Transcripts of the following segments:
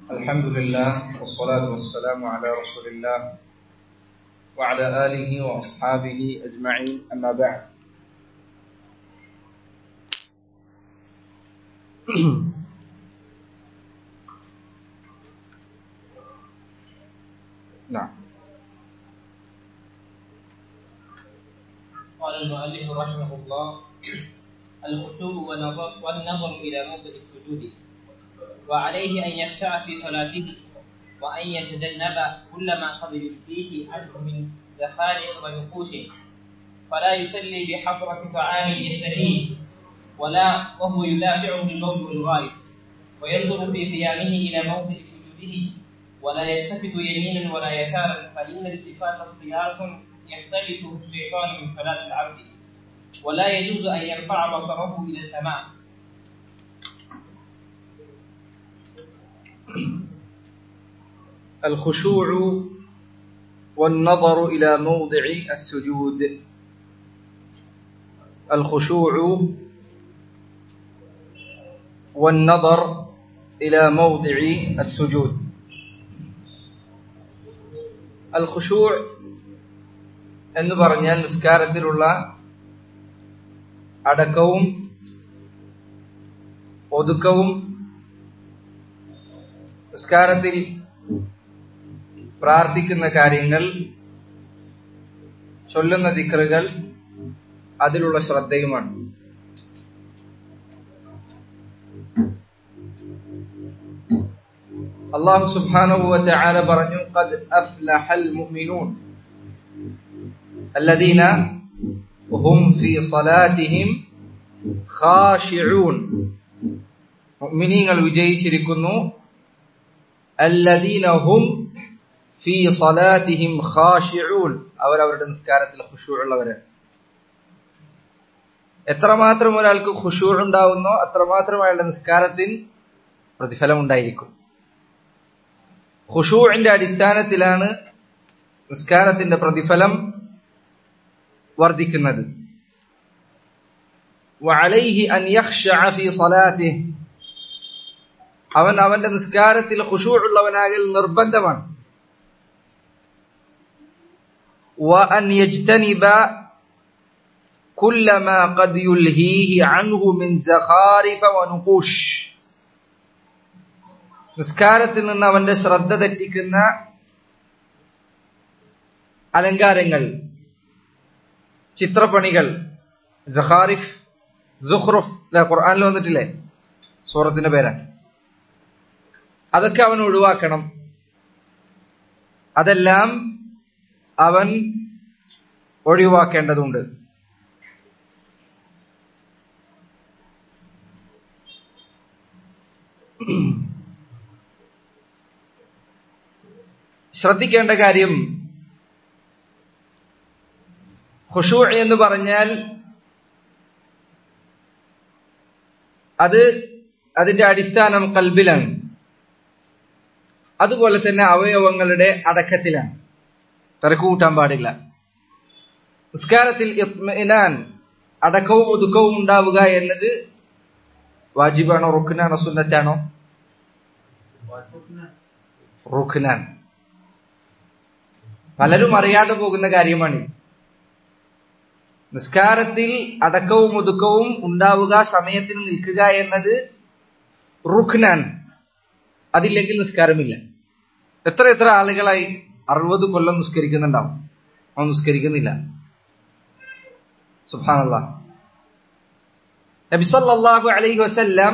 الحمد لله والصلاة والسلام على رسول الله وعلى آله وأصحابه أجمعين أما بعد نعم قال المؤلف رحمه الله الخشوع والنظر والنظر إلى موضع السجود وعليه أن يخشع في صلاته وأن يتجنب كل ما قد يلقيه عنه من زخارف ونقوش فلا يصلي بحضرة طعام يشتهيه ولا وهو يدافعه الموت والغائب وينظر في قيامه إلى موضع سجوده ولا يلتفت يمينا ولا يسارا فإن الالتفات اختيار يختلفه الشيطان من صلاة العبد ولا يجوز أن يرفع بصره إلى السماء الخشوع والنظر إلى موضع السجود الخشوع والنظر إلى موضع السجود الخشوع എന്ന് പറഞ്ഞാൽ നിസ്കാരത്തിലുള്ള അടക്കവും ഒതുക്കവും നിസ്കാരത്തിൽ പ്രാർത്ഥിക്കുന്ന കാര്യങ്ങൾ ചൊല്ലുന്ന ദിക്റുകൾ അതിലുള്ള ശ്രദ്ധയുമാണ് അള്ളാഹു സുബ്ഹാനഹു വതആല പറഞ്ഞു ഖദ് അഫ്ലഹൽ മുഅ്മിനൂൻ الذين هم في صلاتهم خاشعون മുഅ്മിനീങ്ങൾ വിജയിച്ചിരിക്കുന്നു الذين هم في صلاتهم خاشعون അവർ അവരുടെ നിസ്കാരത്തിൽ ഖുശൂ ഉള്ളവരാണ് എത്രമാത്രം ഒരാൾക്ക് ഖുശൂ ഉണ്ടാവുന്നോ അത്രമാത്രം അയാളുടെ നിസ്കാരത്തിൽ പ്രതിഫലം ഉണ്ടായിരിക്കും ഖുഷൂഇന്റെ അടിസ്ഥാനത്തിലാണ് നിസ്കാരത്തിന്റെ പ്രതിഫലം വർദ്ധിക്കുന്നത് وعليه أن يخشع في صلاته അവൻ അവന്റെ നിസ്കാരത്തിൽ ഖുശൂഉള്ളവനാകൽ നിർബന്ധമാണ് وأن يجتنب كل ما قد يلهيه عنه من زخارف ونقوش നിസ്കാരത്തിൽ നിന്ന് അവന്റെ ശ്രദ്ധ തെറ്റിക്കുന്ന അലങ്കാരങ്ങൾ ചിത്രപ്പണികൾ ജഹാരിഫ് സുഹ്റുഫ് ഖുർആാനിൽ വന്നിട്ടില്ലേ സൂറത്തിന്റെ പേരാണ് അതൊക്കെ അവൻ ഒഴിവാക്കണം അതെല്ലാം അവൻ ഒഴിവാക്കേണ്ടതുണ്ട് ശ്രദ്ധിക്കേണ്ട കാര്യം ഖുഷൂ എന്ന് പറഞ്ഞാൽ അത് അതിന്റെ അടിസ്ഥാനം കൽബിലാണ് അതുപോലെ തന്നെ അവയവങ്ങളുടെ അടക്കത്തിലാണ് തിരക്ക് കൂട്ടാൻ പാടില്ല നിസ്കാരത്തിൽ ഇത്മിനാൻ അടക്കവും ഒതുക്കവും ഉണ്ടാവുക എന്നത് വാജിബാണോ റുഖ്നാണോ സുന്നത്താണോ റുഖ്നാൻ പലരും അറിയാതെ പോകുന്ന കാര്യമാണ് നിസ്കാരത്തിൽ അടക്കവും ഒതുക്കവും ഉണ്ടാവുക സമയത്തിന് നിൽക്കുക എന്നത് റുഖ്നാൻ അതില്ലെങ്കിൽ നിസ്കാരമില്ല എത്ര എത്ര ആളുകളായി അറുപത് കൊല്ലം നിസ്കരിക്കുന്നുണ്ടാവും അവൻ നിസ്കരിക്കുന്നില്ല സുബാനല്ല നബിസല്ലാഹു അലൈഹി വസല്ലം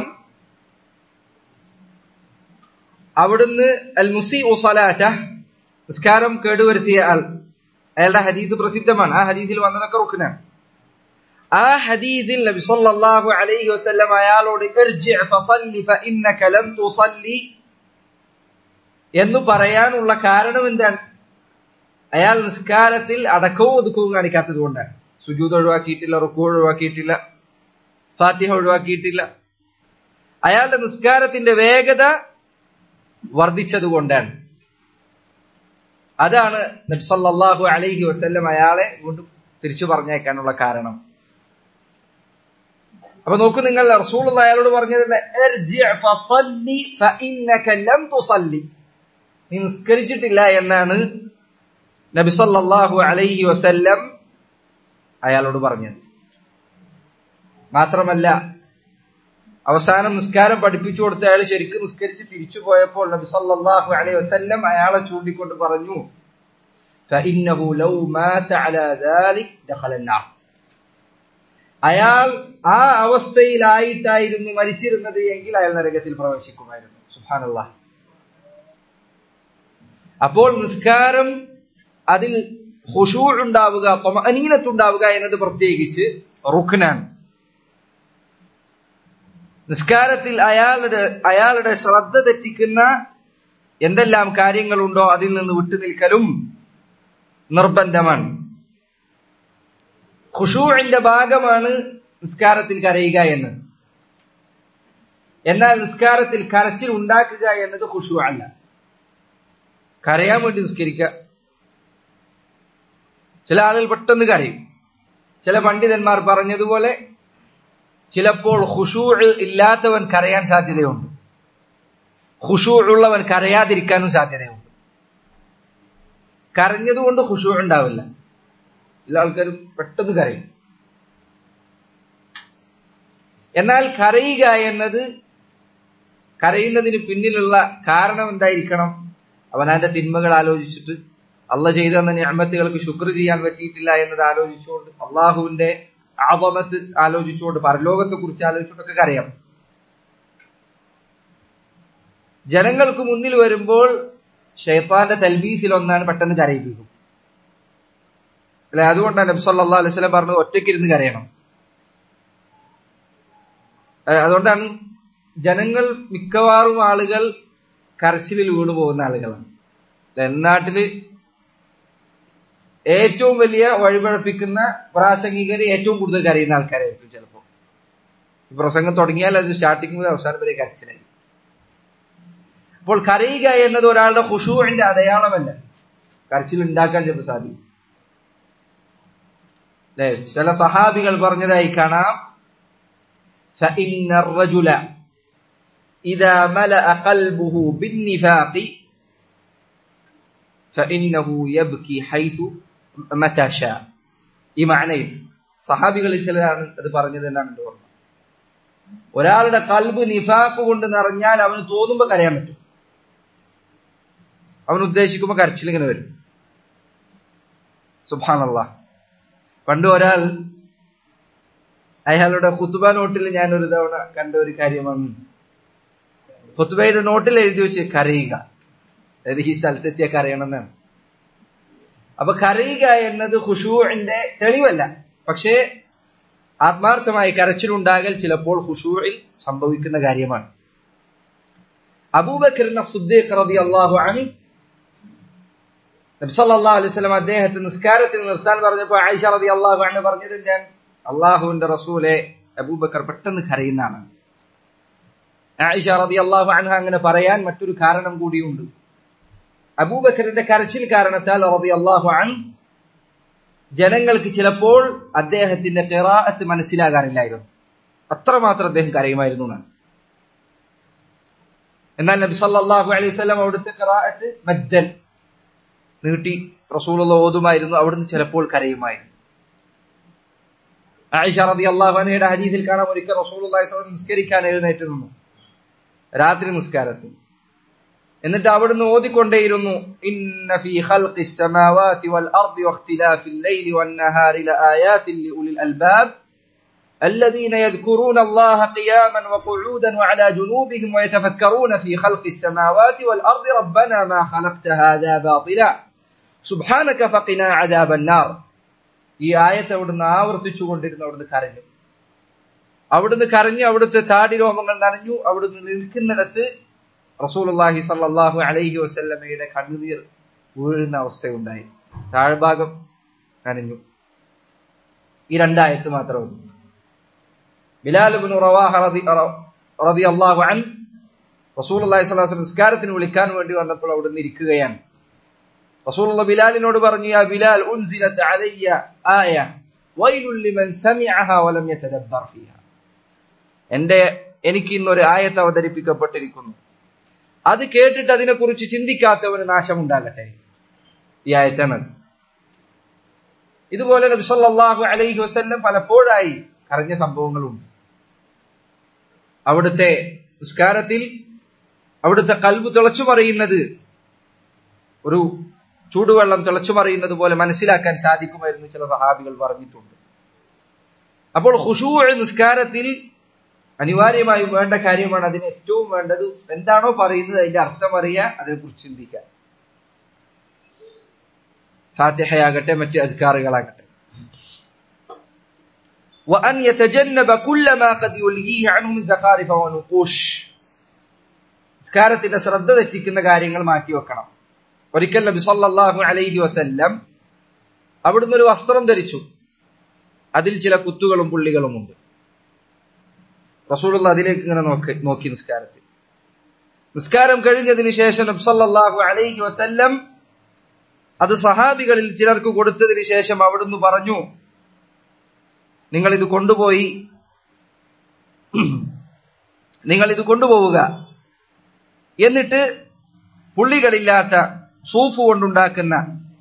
അവിടുന്ന് അൽ മുസി ഉസലാറ്റ നിസ്കാരം കേടുവരുത്തിയ ആൾ അയാളുടെ ഹദീസ് പ്രസിദ്ധമാണ് ആ ഹദീസിൽ വന്നതൊക്കെ റുഖനാണ് ആ ഹദീസിൽ നബി സല്ലല്ലാഹു അലൈഹി വസല്ലം അയാളോട് ഇർജി ഫസല്ലി ഫഇന്നക ലം തുസല്ലി എന്ന് പറയാനുള്ള കാരണം എന്താണ് അയാൾ നിസ്കാരത്തിൽ അടക്കവും ഒതുക്കവും കാണിക്കാത്തത് കൊണ്ടാണ് സുജൂദ് ഒഴിവാക്കിയിട്ടില്ല റുക്കു ഒഴിവാക്കിയിട്ടില്ല ഫാത്തിഹ ഒഴിവാക്കിയിട്ടില്ല അയാളുടെ നിസ്കാരത്തിന്റെ വേഗത വർദ്ധിച്ചത് കൊണ്ടാണ് അതാണ് നബ്സല്ലാഹു അലൈഹി വസ്ല്ലം അയാളെ വീണ്ടും തിരിച്ചു പറഞ്ഞേക്കാനുള്ള കാരണം അപ്പൊ നോക്കൂ നിങ്ങൾ റസൂൽ അയാളോട് പറഞ്ഞത് "ഇർജിഅ് ഫസല്ലി ഫഇന്നക ലം തുസല്ലി." നീ നിസ്കരിച്ചിട്ടില്ല എന്നാണ് നബി സല്ലല്ലാഹു അലൈഹി വസല്ലം അയാളോട് പറഞ്ഞത് മാത്രമല്ല അവസാനം നിസ്കാരം പഠിപ്പിച്ചു കൊടുത്ത അയാൾ ശരിക്കും നിസ്കരിച്ച് തിരിച്ചു പോയപ്പോൾ നബി സല്ലല്ലാഹു അലൈഹി വസല്ലം അയാളെ ചൂണ്ടിക്കൊണ്ട് പറഞ്ഞു فإنه لو مات على ذلك دخل النار അയാൾ ആ അവസ്ഥയിലായിട്ടായിരുന്നു മരിച്ചിരുന്നത് എങ്കിൽ അയാൾ നരകത്തിൽ പ്രവേശിക്കുമായിരുന്നു സുഹാനുള്ള അപ്പോൾ നിസ്കാരം അതിൽ ഹുഷൂ ഉണ്ടാവുക അനീനത്തുണ്ടാവുക എന്നത് പ്രത്യേകിച്ച് റുഖ്നാണ് നിസ്കാരത്തിൽ അയാളുടെ അയാളുടെ ശ്രദ്ധ തെറ്റിക്കുന്ന എന്തെല്ലാം കാര്യങ്ങളുണ്ടോ അതിൽ നിന്ന് വിട്ടുനിൽക്കലും നിർബന്ധമാണ് ഖുഷൂഇന്റെ ഭാഗമാണ് നിസ്കാരത്തിൽ കരയുക എന്ന് എന്നാൽ നിസ്കാരത്തിൽ കരച്ചിൽ ഉണ്ടാക്കുക എന്നത് ഖുഷൂ അല്ല കരയാൻ വേണ്ടി നിസ്കരിക്കുക ചില ആളുകൾ പെട്ടെന്ന് കരയും ചില പണ്ഡിതന്മാർ പറഞ്ഞതുപോലെ ചിലപ്പോൾ ഖുഷൂ ഇല്ലാത്തവൻ കരയാൻ സാധ്യതയുണ്ട് ഖുഷൂ ഉള്ളവൻ കരയാതിരിക്കാനും സാധ്യതയുണ്ട് കരഞ്ഞതുകൊണ്ട് ഖുഷൂ ഉണ്ടാവില്ല ചില ആൾക്കാർ പെട്ടെന്ന് കരയും എന്നാൽ കരയുക എന്നത് കരയുന്നതിന് പിന്നിലുള്ള കാരണം എന്തായിരിക്കണം അവൻ അവന്റെ തിന്മകൾ ആലോചിച്ചിട്ട് അള്ള ചെയ്ത ഞാമത്തുകൾക്ക് ശുക്ർ ചെയ്യാൻ പറ്റിയിട്ടില്ല എന്നത് ആലോചിച്ചുകൊണ്ട് അള്ളാഹുവിന്റെ ആപമത്ത് ആലോചിച്ചുകൊണ്ട് പരലോകത്തെ കുറിച്ച് ആലോചിച്ചുകൊണ്ടൊക്കെ കരയാം ജനങ്ങൾക്ക് മുന്നിൽ വരുമ്പോൾ ഷെയ്ത്താന്റെ തൽബീസിൽ ഒന്നാണ് പെട്ടെന്ന് കരയിപ്പിക്കും അല്ലെ അതുകൊണ്ടാണ് നബി സല്ലല്ലാഹു അലൈഹി വസല്ലം പറഞ്ഞത് ഒറ്റയ്ക്കിരുന്ന് കരയണം അതുകൊണ്ടാണ് ജനങ്ങൾ മിക്കവാറും ആളുകൾ കരച്ചിലിൽ വീണു പോകുന്ന ആളുകളാണ് നാട്ടില് ഏറ്റവും വലിയ വഴിപഴപ്പിക്കുന്ന പ്രാസംഗികര് ഏറ്റവും കൂടുതൽ കരയുന്ന ആൾക്കാരായിരിക്കും ചിലപ്പോൾ ഈ പ്രസംഗം തുടങ്ങിയാൽ അത് സ്റ്റാർട്ടിങ് മുതൽ അവസാനം വരെ കരച്ചിലായി അപ്പോൾ കരയുക എന്നത് ഒരാളുടെ ഹുഷൂവിന്റെ അടയാളമല്ല കരച്ചിൽ ഉണ്ടാക്കാൻ ചിലപ്പോൾ സാധിക്കും അല്ലെ ചില സഹാബികൾ പറഞ്ഞതായി കാണാം فإن الرجل إذا ملأ قلبه بالنفاق فإنه يبكي حيث متى شاء ഈ മعنയിൽ സഹാബികളിൽ ചിലരാണ് അത് പറഞ്ഞത് എന്നാണ് എന്റെ ഓർമ്മ ഒരാളുടെ കൽബ് നിഫാക്ക് കൊണ്ട് നിറഞ്ഞാൽ അവന് തോന്നുമ്പോ കരയാൻ പറ്റും അവൻ ഉദ്ദേശിക്കുമ്പോ കരച്ചിൽ ഇങ്ങനെ വരും സുബാനല്ല പണ്ട് ഒരാൾ അയാളുടെ കുത്തുബ നോട്ടിൽ ഞാൻ ഒരു തവണ കണ്ട ഒരു കാര്യമാണ് കുത്തുബയുടെ നോട്ടിൽ എഴുതി വെച്ച് കരയുക അതായത് ഈ സ്ഥലത്തെത്തിയ കരയണമെന്നാണ് അപ്പൊ കരയുക എന്നത് ഖുഷൂഇന്റെ തെളിവല്ല പക്ഷേ ആത്മാർത്ഥമായി കരച്ചിലുണ്ടാകൽ ചിലപ്പോൾ ഖുഷൂഇൽ സംഭവിക്കുന്ന കാര്യമാണ് അബൂബക്കറിന് സുദ്ദീഖ് റളിയല്ലാഹു അൻഹു നബി സല്ലല്ലാഹു അലൈഹി വസല്ലം അദ്ദേഹത്തെ നിസ്കാരത്തിൽ നിർത്താൻ പറഞ്ഞപ്പോൾ ആയിഷ റളിയല്ലാഹു അൻഹ പറഞ്ഞത് എന്താണ് അള്ളാഹുവിന്റെ റസൂലെ അബൂബക്കർ പെട്ടെന്ന് കരയുന്നതാണ് ആയിഷ റളിയല്ലാഹു അൻഹ അങ്ങനെ പറയാൻ മറ്റൊരു കാരണം കൂടിയുണ്ട് അബൂബക്കറിന്റെ കരച്ചിൽ കാരണത്താൽ റളിയല്ലാഹു അൻഹു ജനങ്ങൾക്ക് ചിലപ്പോൾ അദ്ദേഹത്തിന്റെ ഖിറാഅത്ത് മനസ്സിലാകാറില്ലായിരുന്നു അത്രമാത്രം അദ്ദേഹം കരയുമായിരുന്നു എന്നാണ് എന്നാൽ നബി സല്ലല്ലാഹു അലൈഹി വസല്ലം അവിടുത്തെ ഖിറാഅത്ത് മദ്ദൻ നീട്ടി റസൂലുള്ള ഓതുമായിരുന്നു അവിടുന്ന് ചിലപ്പോൾ കരയുമായിരുന്നു ആയിഷ റളിയല്ലാഹു അൻഹയുടെ ഹദീസിൽ കാണാം ഒരിക്കൽ റസൂലുള്ളാഹി സ്വല്ലല്ലാഹു അലൈഹി നിസ്കരിക്കാൻ എഴുന്നേറ്റ് നിന്നു രാത്രി നിസ്കാരത്തിൽ എന്നിട്ട് അവിടുന്ന് ഓതിക്കൊണ്ടേയിരുന്നു ഇന്ന ഫീ ഖൽഖിസ് സമാവാതി വൽ അർദി വഖ്തിലാഫിൽ ലൈലി വൻ നഹാരി ലആയാതിൻ ലിഉലിൽ അൽബാബ് الذين يذكرون الله قياما وقعودا وعلى جنوبهم ويتفكرون في خلق السماوات والأرض ربنا ما خلقت هذا باطلا سبحانك فقنا عذاب النار ഈ ആയത്ത് അവിടുന്ന് ആവർത്തിച്ചു കൊണ്ടിരുന്നു അവിടുന്ന് കരഞ്ഞു അവിടുന്ന് കരഞ്ഞു അവിടുത്തെ താടി രോമങ്ങൾ നനഞ്ഞു അവിടുന്ന് നിൽക്കുന്നിടത്ത് റസൂലുള്ളാഹി സല്ലല്ലാഹു അലൈഹി വസല്ലമയുടെ കണ്ണുനീർ വീഴുന്ന അവസ്ഥയുണ്ടായി താഴ്ഭാഗം നനഞ്ഞു ഈ രണ്ടായത്ത് മാത്രമേ ബിലാൽ ഇബ്നു റവാഹ റളിയല്ലാഹു അൻ റസൂലുള്ളാഹി സ്വല്ലല്ലാഹു അലൈഹി നിസ്കാരത്തിന് വിളിക്കാൻ വേണ്ടി വന്നപ്പോൾ അവിടുന്ന് ഇരിക്കുകയാണ് റസൂലുള്ള ബിലാലിനോട് പറഞ്ഞു യാ ബിലാൽ ഉൻസിലത്ത് അലയ്യ ആയ വൈലുൽ ലിമൻ സമിഅഹ വലം യതദബ്ബർ ഫീഹ എന്റെ എനിക്ക് ഇന്നൊരു ആയത്ത് അവതരിപ്പിക്കപ്പെട്ടിരിക്കുന്നു അത് കേട്ടിട്ട് അതിനെക്കുറിച്ച് ചിന്തിക്കാത്തവന് നാശമുണ്ടാകട്ടെ ഈ ആയത്താണ് ഇതുപോലെ നബി സല്ലല്ലാഹു അലൈഹി വസല്ലം പലപ്പോഴായി കരഞ്ഞ സംഭവങ്ങളുണ്ട് അവിടുത്തെ നിസ്കാരത്തിൽ അവിടുത്തെ കൽബ് തിളച്ചുമറിയുന്നത് ഒരു ചൂടുവെള്ളം തിളച്ചുമറിയുന്നത് പോലെ മനസ്സിലാക്കാൻ സാധിക്കുമായിരുന്നു ചില സഹാബികൾ പറഞ്ഞിട്ടുണ്ട് അപ്പോൾ ഖുശൂ നിസ്കാരത്തിൽ അനിവാര്യമായും വേണ്ട കാര്യമാണ് അതിന് ഏറ്റവും വേണ്ടത് എന്താണോ പറയുന്നത് അതിന്റെ അർത്ഥം അറിയുക അതിനെക്കുറിച്ച് ചിന്തിക്കാൻ ഫാത്തിഹയാകട്ടെ മറ്റ് അധികാറുകളാകട്ടെ وأن يتجنب كل ما قد يلهيه عنه من زخارف ونقوش നിസ്കാരത്തിന്റെ ശ്രദ്ധ തെറ്റിക്കുന്ന കാര്യങ്ങൾ മാറ്റിവെക്കണം ഒരിക്കൽ നബി സല്ലല്ലാഹു അലൈഹി വസല്ലം അവിടുന്ന് ഒരു വസ്ത്രം ധരിച്ചു അതിൽ ചില കുത്തുകളും പുള്ളികളും ഉണ്ട് റസൂലുള്ള അതിലേക്ക് ഇങ്ങനെ നോക്കി നോക്കി നിസ്കാരത്തിൽ നിസ്കാരം കഴിഞ്ഞതിന് ശേഷം നബി സല്ലല്ലാഹു അലൈഹി വസല്ലം അത് സഹാബികളിൽ ചിലർക്ക് കൊടുത്തതിന് ശേഷം അവിടുന്ന് പറഞ്ഞു നിങ്ങൾ ഇത് കൊണ്ടുപോയി നിങ്ങൾ ഇത് കൊണ്ടുപോവുക എന്നിട്ട് പുള്ളികളില്ലാത്ത സൂഫ് കൊണ്ടുണ്ടാക്കുന്ന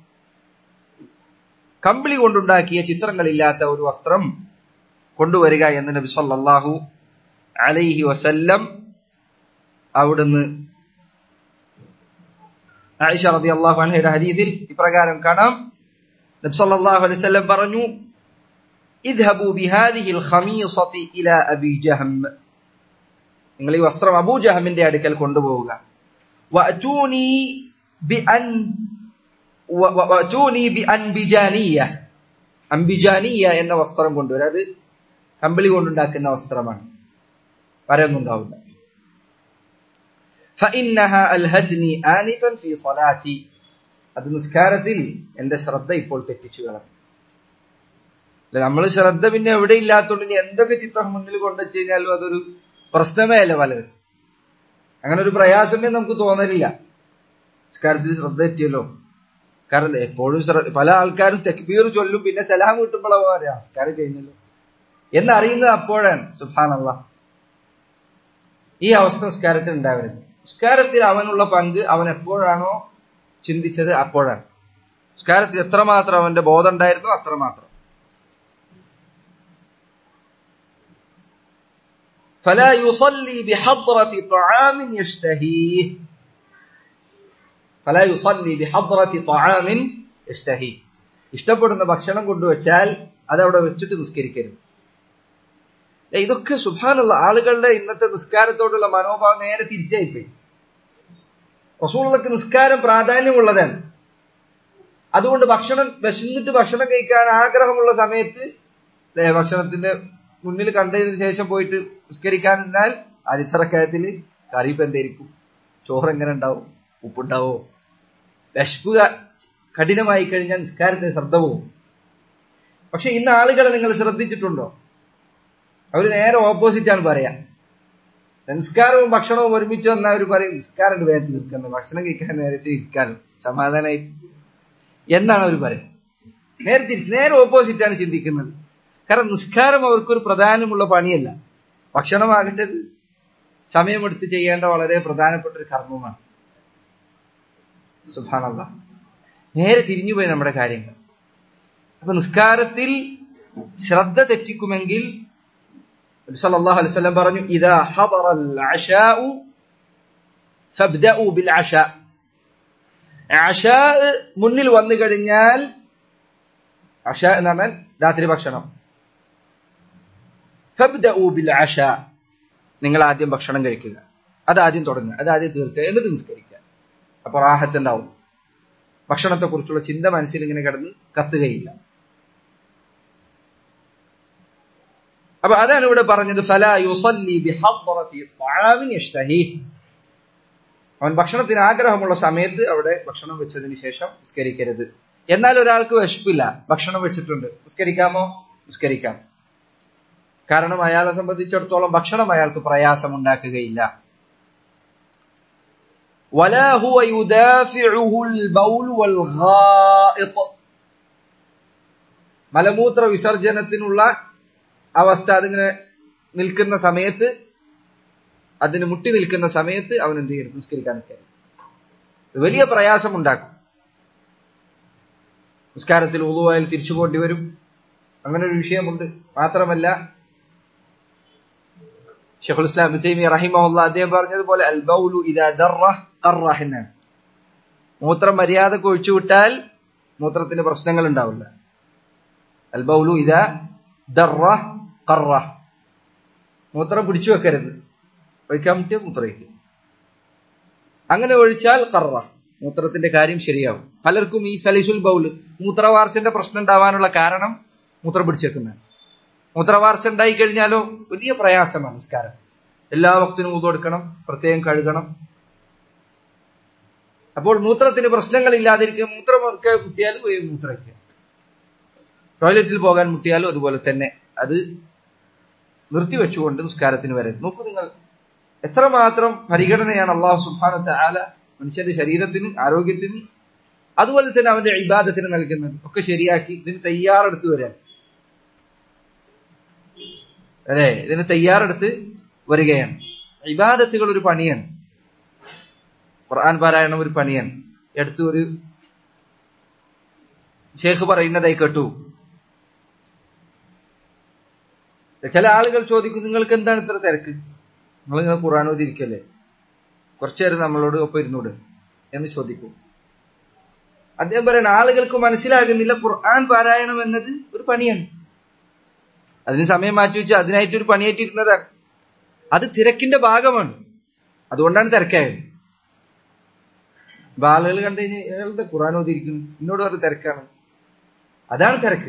കമ്പിളി കൊണ്ടുണ്ടാക്കിയ ചിത്രങ്ങളില്ലാത്ത ഒരു വസ്ത്രം കൊണ്ടുവരിക എന്ന് നബി സല്ലല്ലാഹു അലൈഹി വസല്ലം അവിടുന്ന് ആയിഷ റളിയല്ലാഹു അൻഹയുടെ ഹദീസിൽ ഇപ്രകാരം കാണാം നബി സല്ലല്ലാഹു അലൈഹി വസല്ലം പറഞ്ഞു ഇദ്ഹബു ബിഹാദിഹിൽ ഖമീസതി ഇലാ അബി ജഹം നിങ്ങൾ ഈ വസ്ത്രം അബൂ ജഹമിന്റെ അടുക്കൽ കൊണ്ടുപോവുക വഅതൂനി ബിഅൻ വഅതൂനി ബിഅൻബിജാനിയ അംബിജാനിയ എന്ന വസ്ത്രം കൊണ്ടുവരും അത് കമ്പിളി കൊണ്ടുണ്ടാക്കുന്ന വസ്ത്രമാണ് വരയൊന്നുണ്ടാവില്ല فإنها ألهتني آنفا في صلاتي അത് നിസ്കാരത്തിൽ എന്റെ ശ്രദ്ധ ഇപ്പോൾ തെറ്റിച്ചു കളഞ്ഞു നമ്മൾ ശ്രദ്ധ പിന്നെ എവിടെ ഇല്ലാത്തതുകൊണ്ട് ഇനി എന്തൊക്കെ ചിത്രം മുന്നിൽ കൊണ്ടുവച്ച് കഴിഞ്ഞാലും അതൊരു പ്രശ്നമേ അല്ല പലരും അങ്ങനെ ഒരു പ്രയാസമേ നമുക്ക് തോന്നലില്ല നിസ്കാരത്തിൽ ശ്രദ്ധ തെറ്റിയല്ലോ കാരണം എപ്പോഴും പല ആൾക്കാരും തെക്ബീർ ചൊല്ലും പിന്നെ സലാം കിട്ടുമ്പോഴാവും അറിയാം നിസ്കാരം കഴിഞ്ഞല്ലോ എന്നറിയുന്നത് അപ്പോഴാണ് സുഭാനല്ല ഈ അവസ്ഥ നിസ്കാരത്തിൽ ഉണ്ടാവരുത് നിസ്കാരത്തിൽ അവനുള്ള പങ്ക് അവൻ എപ്പോഴാണോ ചിന്തിച്ചത് അപ്പോഴാണ് നിസ്കാരത്തിൽ എത്രമാത്രം അവന്റെ ബോധം ഉണ്ടായിരുന്നോ അത്രമാത്രം فلا يصلي بحضرة طعام يشتهيه فلا يصلي بحضرة طعام يشتهيه ഇഷ്ടപ്പെടുന്ന ഭക്ഷണം കൊണ്ടുവച്ചാൽ അതവിടെ വെച്ചിട്ട് നിസ്കരിക്കരുത് ഇതൊക്കെ സുഭാനുള്ള ആളുകളുടെ ഇന്നത്തെ നിസ്കാരത്തോടുള്ള മനോഭാവം നേരെ തിരിച്ചായിപ്പോയി റസൂളുള്ളക്ക് നിസ്കാരം പ്രാധാന്യമുള്ളതാണ് അതുകൊണ്ട് ഭക്ഷണം വിശന്നിട്ട് ഭക്ഷണം കഴിക്കാൻ ആഗ്രഹമുള്ള സമയത്ത് ഭക്ഷണത്തിന്റെ മുന്നിൽ കണ്ടതിന് ശേഷം പോയിട്ട് നിസ്കരിക്കാൻ നിന്നാൽ ആദ്യച്ചറക്കായത്തിൽ കറിപ്പ് എന്തായിരിക്കും ചോറ് എങ്ങനെ ഉണ്ടാവും ഉപ്പുണ്ടാവോ വിശപ്പ് കഠിനമായി കഴിഞ്ഞാൽ നിസ്കാരത്തിന് ശ്രദ്ധ പോകും പക്ഷെ ഇന്ന് ആളുകളെ നിങ്ങൾ ശ്രദ്ധിച്ചിട്ടുണ്ടോ അവർ നേരെ ഓപ്പോസിറ്റ് ആണ് പറയാ നിസ്കാരവും ഭക്ഷണവും ഒരുമിച്ച് വന്നാൽ അവർ പറയും നിസ്കാരം വേഗത്തിൽ നിൽക്കുന്നത് ഭക്ഷണം കഴിക്കാൻ നേരത്തെ ഇരിക്കാനും സമാധാനമായിട്ട് എന്നാണ് അവർ പറയുക നേരെ തിരിച്ച് നേരെ ഓപ്പോസിറ്റ് ആണ് ചിന്തിക്കുന്നത് കാരണം നിസ്കാരം അവർക്കൊരു പ്രധാനമുള്ള പണിയല്ല ഭക്ഷണമാകട്ടെ സമയമെടുത്ത് ചെയ്യേണ്ട വളരെ പ്രധാനപ്പെട്ട ഒരു കർമ്മമാണ് സുഭാനല്ല നേരെ തിരിഞ്ഞുപോയി നമ്മുടെ കാര്യങ്ങൾ അപ്പൊ നിസ്കാരത്തിൽ ശ്രദ്ധ തെറ്റിക്കുമെങ്കിൽ സല്ലല്ലാഹു അലൈഹി വസല്ലം പറഞ്ഞു ഇദാ ഹദറൽ അശാഉ ഫബ്ദഉ ബിൽ അശാ അശാ മുന്നിൽ വന്നു കഴിഞ്ഞാൽ അഷ എന്ന് പറഞ്ഞാൽ രാത്രി ഭക്ഷണം ഫബ്ദഉ ബിൽ അഷ നിങ്ങൾ ആദ്യം ഭക്ഷണം കഴിക്കുക അത് ആദ്യം തുടങ്ങുക അത് ആദ്യം തീർക്കുക എന്നിട്ട് നിസ്കരിക്കുക അപ്പൊ റാഹത്തുണ്ടാവും ഭക്ഷണത്തെ കുറിച്ചുള്ള ചിന്ത മനസ്സിൽ ഇങ്ങനെ കിടന്ന് കത്തുകയില്ല അപ്പൊ അതാണ് ഇവിടെ പറഞ്ഞത് ഫലാ യുസല്ലി ബിഹദ്റതി തആമിൻ യഷ്തഹി അവൻ ഭക്ഷണത്തിന് ആഗ്രഹമുള്ള സമയത്ത് അവിടെ ഭക്ഷണം വെച്ചതിന് ശേഷം നിസ്കരിക്കരുത് എന്നാൽ ഒരാൾക്ക് വിശപ്പില്ല ഭക്ഷണം വെച്ചിട്ടുണ്ട് നിസ്കരിക്കാമോ നിസ്കരിക്കാം കാരണം അയാളെ സംബന്ധിച്ചിടത്തോളം ഭക്ഷണം അയാൾക്ക് പ്രയാസമുണ്ടാക്കുകയില്ല ولا هو يدافعه البول والغائط മലമൂത്ര വിസർജനത്തിനുള്ള അവസ്ഥ അതിങ്ങനെ നിൽക്കുന്ന സമയത്ത് അതിന് മുട്ടി നിൽക്കുന്ന സമയത്ത് അവൻ എന്ത് ചെയ്യരുത് നിസ്കരിക്കാൻ നിൽക്കരുത് ഇത് വലിയ പ്രയാസമുണ്ടാക്കും നിസ്കാരത്തിൽ ഉളുവായാൽ തിരിച്ചു പോകേണ്ടി വരും അങ്ങനെ ഒരു വിഷയമുണ്ട് മാത്രമല്ല ഷെഖുൽ ഇസ്ലാം തൈമി റഹിമുള്ള അദ്ദേഹം പറഞ്ഞതുപോലെ അൽ ബൗലു ഇദാ ദർറ ഖർറ എന്നാണ് മൂത്രം മര്യാദക്ക് ഒഴിച്ചുവിട്ടാൽ മൂത്രത്തിന് പ്രശ്നങ്ങൾ ഉണ്ടാവില്ല അൽ ബൗലു ഇദാ ദർറ ഖർറ മൂത്രം പിടിച്ചു വെക്കരുത് ഒഴിക്കാൻ പറ്റിയ മൂത്രമൊഴിക്കും അങ്ങനെ ഒഴിച്ചാൽ കറ മൂത്രത്തിന്റെ കാര്യം ശരിയാവും പലർക്കും ഈ സലിസുൽ ബൗല് മൂത്രവാർച്ചന്റെ പ്രശ്നം ഉണ്ടാവാനുള്ള കാരണം മൂത്രം പിടിച്ചേക്കുന്നത് മൂത്രവാർച്ച ഉണ്ടായി കഴിഞ്ഞാലോ വലിയ പ്രയാസമാണ് നിസ്കാരം എല്ലാ വക്തിനും ഊതു കൊടുക്കണം പ്രത്യേകം കഴുകണം അപ്പോൾ മൂത്രത്തിന് പ്രശ്നങ്ങൾ ഇല്ലാതിരിക്കുക മൂത്രമൊക്കെ മുട്ടിയാലും മൂത്രയ്ക്കുക ടോയ്ലറ്റിൽ പോകാൻ മുട്ടിയാലും അതുപോലെ തന്നെ അത് നിർത്തിവെച്ചുകൊണ്ട് നിസ്കാരത്തിന് വരെ നോക്കൂ നിങ്ങൾ എത്രമാത്രം പരിഗണനയാണ് അള്ളാഹു സുബാനത്തെ ആല മനുഷ്യന്റെ ശരീരത്തിന് ആരോഗ്യത്തിന് അതുപോലെ തന്നെ അവന്റെ ഇബാദത്തിന് നൽകുന്നത് ഒക്കെ ശരിയാക്കി ഇതിന് തയ്യാറെടുത്ത് വരാൻ അതെ ഇതിന് തയ്യാറെടുത്ത് വരികയാണ് ഇബാദത്തുകൾ ഒരു പണിയാണ് ഖുർആൻ പാരായണം ഒരു പണിയാണ് എടുത്ത് ഒരു ഷേഖ് പറയുന്നതായി കേട്ടു ചില ആളുകൾ ചോദിക്കും നിങ്ങൾക്ക് എന്താണ് ഇത്ര തിരക്ക് നിങ്ങൾ ഇങ്ങനെ ഖുർആൻ ഓതിരിക്കല്ലേ കുറച്ചു നേരം നമ്മളോട് ഒപ്പം ഇരുന്നൂടെ എന്ന് ചോദിക്കും അദ്ദേഹം പറയുന്ന ആളുകൾക്ക് മനസ്സിലാകുന്നില്ല ഖുർആൻ പാരായണം എന്നത് ഒരു പണിയാണ് അതിന് സമയം മാറ്റി വെച്ച് അതിനായിട്ട് ഒരു പണിയായിട്ടിരുന്നതാണ് അത് തിരക്കിന്റെ ഭാഗമാണ് അതുകൊണ്ടാണ് തിരക്കായത് അപ്പൊ ആളുകൾ കണ്ടു കഴിഞ്ഞാൽ അയാളുടെ ഖുർആൻ ഓതിരിക്കുന്നു എന്നോട് പറഞ്ഞ തിരക്കാണ് അതാണ് തിരക്ക്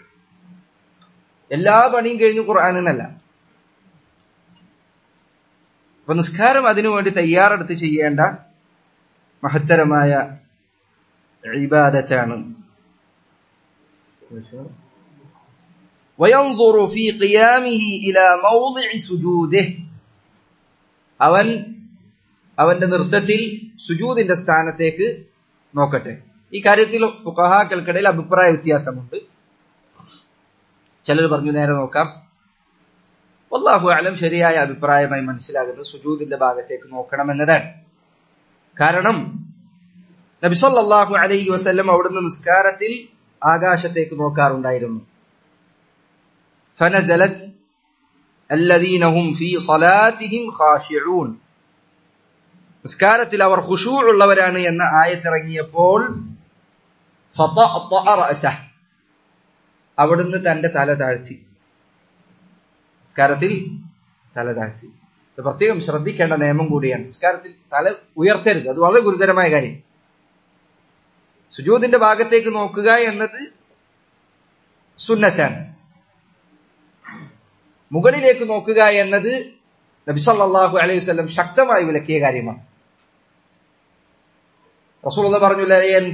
എല്ലാ പണിയും കഴിഞ്ഞു ഖുർആൻ എന്നല്ല അപ്പൊ നിസ്കാരം അതിനുവേണ്ടി തയ്യാറെടുത്ത് ചെയ്യേണ്ട മഹത്തരമായ ഇബാദത്താണ് وينظر في قيامه إلى موضع سجوده അവൻ അവന്റെ നൃത്തത്തിൽ സുജൂദിന്റെ സ്ഥാനത്തേക്ക് നോക്കട്ടെ ഈ കാര്യത്തിൽ ഫുഖഹാക്കൾക്കിടയിൽ അഭിപ്രായ വ്യത്യാസമുണ്ട് ചിലർ പറഞ്ഞു നേരെ നോക്കാം അള്ളാഹു അലം ശരിയായ അഭിപ്രായമായി മനസ്സിലാകുന്നത് സുജൂദിന്റെ ഭാഗത്തേക്ക് നോക്കണമെന്നതാണ് കാരണം നബിസല്ലാഹു അലൈഹി വസല്ലം അവിടുന്ന് നിസ്കാരത്തിൽ ആകാശത്തേക്ക് നോക്കാറുണ്ടായിരുന്നു فنزلت الذين هم في صلاتهم خاشعون നിസ്കാരത്തിൽ അവർ ഖുശൂഉള്ളവരാണ് എന്ന ആയത്തിറങ്ങിയപ്പോൾ അവിടുന്ന് തന്റെ തല താഴ്ത്തി നിസ്കാരത്തിൽ തല താഴ്ത്തി ഇത് പ്രത്യേകം ശ്രദ്ധിക്കേണ്ട നിയമം കൂടിയാണ് നിസ്കാരത്തിൽ തല ഉയർത്തരുത് അത് വളരെ ഗുരുതരമായ കാര്യം സുജൂദിന്റെ ഭാഗത്തേക്ക് നോക്കുക എന്നത് സുന്നത്താണ് മുകളിലേക്ക് നോക്കുക എന്നത് നബിസല്ലാഹു അലൈഹി വസല്ലം ശക്തമായി വിലക്കിയ കാര്യമാണ് റസൂൽ പറഞ്ഞു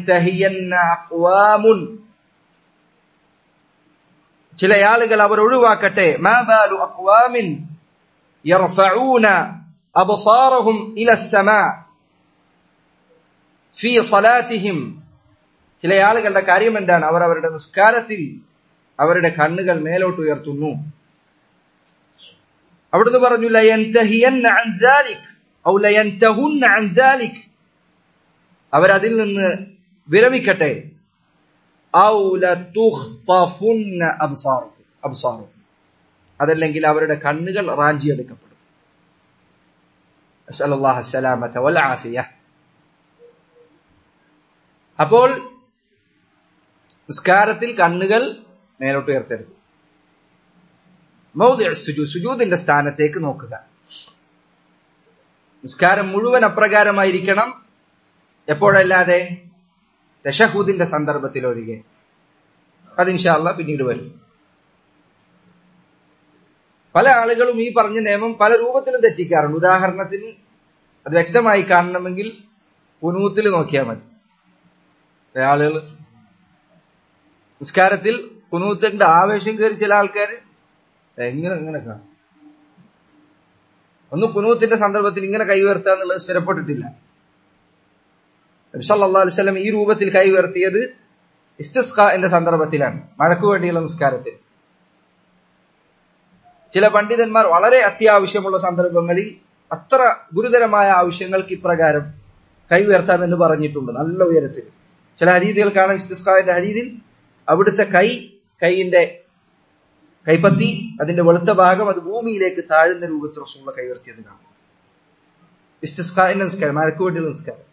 ചില ആളുകൾ അവർ ഒഴിവാക്കട്ടെ മാബാലു അക്വാമിൻ يرفعون أبصارهم إلى السماء في صلاتهم ചില ആളുകളുടെ കാര്യം എന്താണ് അവർ അവരുടെ നിസ്കാരത്തിൽ അവരുടെ കണ്ണുകൾ മേലോട്ട് ഉയർത്തുന്നു അവിടുന്ന് പറഞ്ഞു അവരതിൽ നിന്ന് വിരമിക്കട്ടെ അതല്ലെങ്കിൽ അവരുടെ കണ്ണുകൾ റാഞ്ചിയെടുക്കപ്പെടും അപ്പോൾ നിസ്കാരത്തിൽ കണ്ണുകൾ മേലോട്ട് ഉയർത്തരുത് സുജൂദിന്റെ സ്ഥാനത്തേക്ക് നോക്കുക നിസ്കാരം മുഴുവൻ അപ്രകാരമായിരിക്കണം എപ്പോഴല്ലാതെ ദശഹൂദിന്റെ സന്ദർഭത്തിൽ ഒഴികെ അതിൻഷാല്ല പിന്നീട് വരും പല ആളുകളും ഈ പറഞ്ഞ നിയമം പല രൂപത്തിലും തെറ്റിക്കാറുണ്ട് ഉദാഹരണത്തിന് അത് വ്യക്തമായി കാണണമെങ്കിൽ കുനൂത്തിൽ നോക്കിയാൽ മതി ആളുകൾ നിസ്കാരത്തിൽ കുനൂത്തിന്റെ ആവേശം കയറി ചില ആൾക്കാർ എങ്ങനെ എങ്ങനെ കാണും ഒന്ന് കുനൂത്തിന്റെ സന്ദർഭത്തിൽ ഇങ്ങനെ കൈ ഉയർത്തുക എന്നുള്ളത് സ്ഥിരപ്പെട്ടിട്ടില്ല നബിസല്ലാ അലിസ്ലം ഈ രൂപത്തിൽ കൈ ഉയർത്തിയത് ഇസ്തിസ്ക എന്ന സന്ദർഭത്തിലാണ് മഴക്കു വേണ്ടിയുള്ള നിസ്കാരത്തിൽ ചില പണ്ഡിതന്മാർ വളരെ അത്യാവശ്യമുള്ള സന്ദർഭങ്ങളിൽ അത്ര ഗുരുതരമായ ആവശ്യങ്ങൾക്ക് ഇപ്രകാരം കൈ ഉയർത്താമെന്ന് പറഞ്ഞിട്ടുണ്ട് നല്ല ഉയരത്തിൽ ചില ഹരീതികൾ കാണാം ഇസ്തിസ്കാവിന്റെ ഹരീതിൽ അവിടുത്തെ കൈ കൈയിന്റെ കൈപ്പത്തി അതിന്റെ വെളുത്ത ഭാഗം അത് ഭൂമിയിലേക്ക് താഴുന്ന രൂപത്തിൽ റസൂള്ള കൈ ഉയർത്തിയത് കാണാം ഇസ്തിസ്കാവിന്റെ നിസ്കാരം മഴക്ക് വേണ്ടിയുള്ള നിസ്കാരം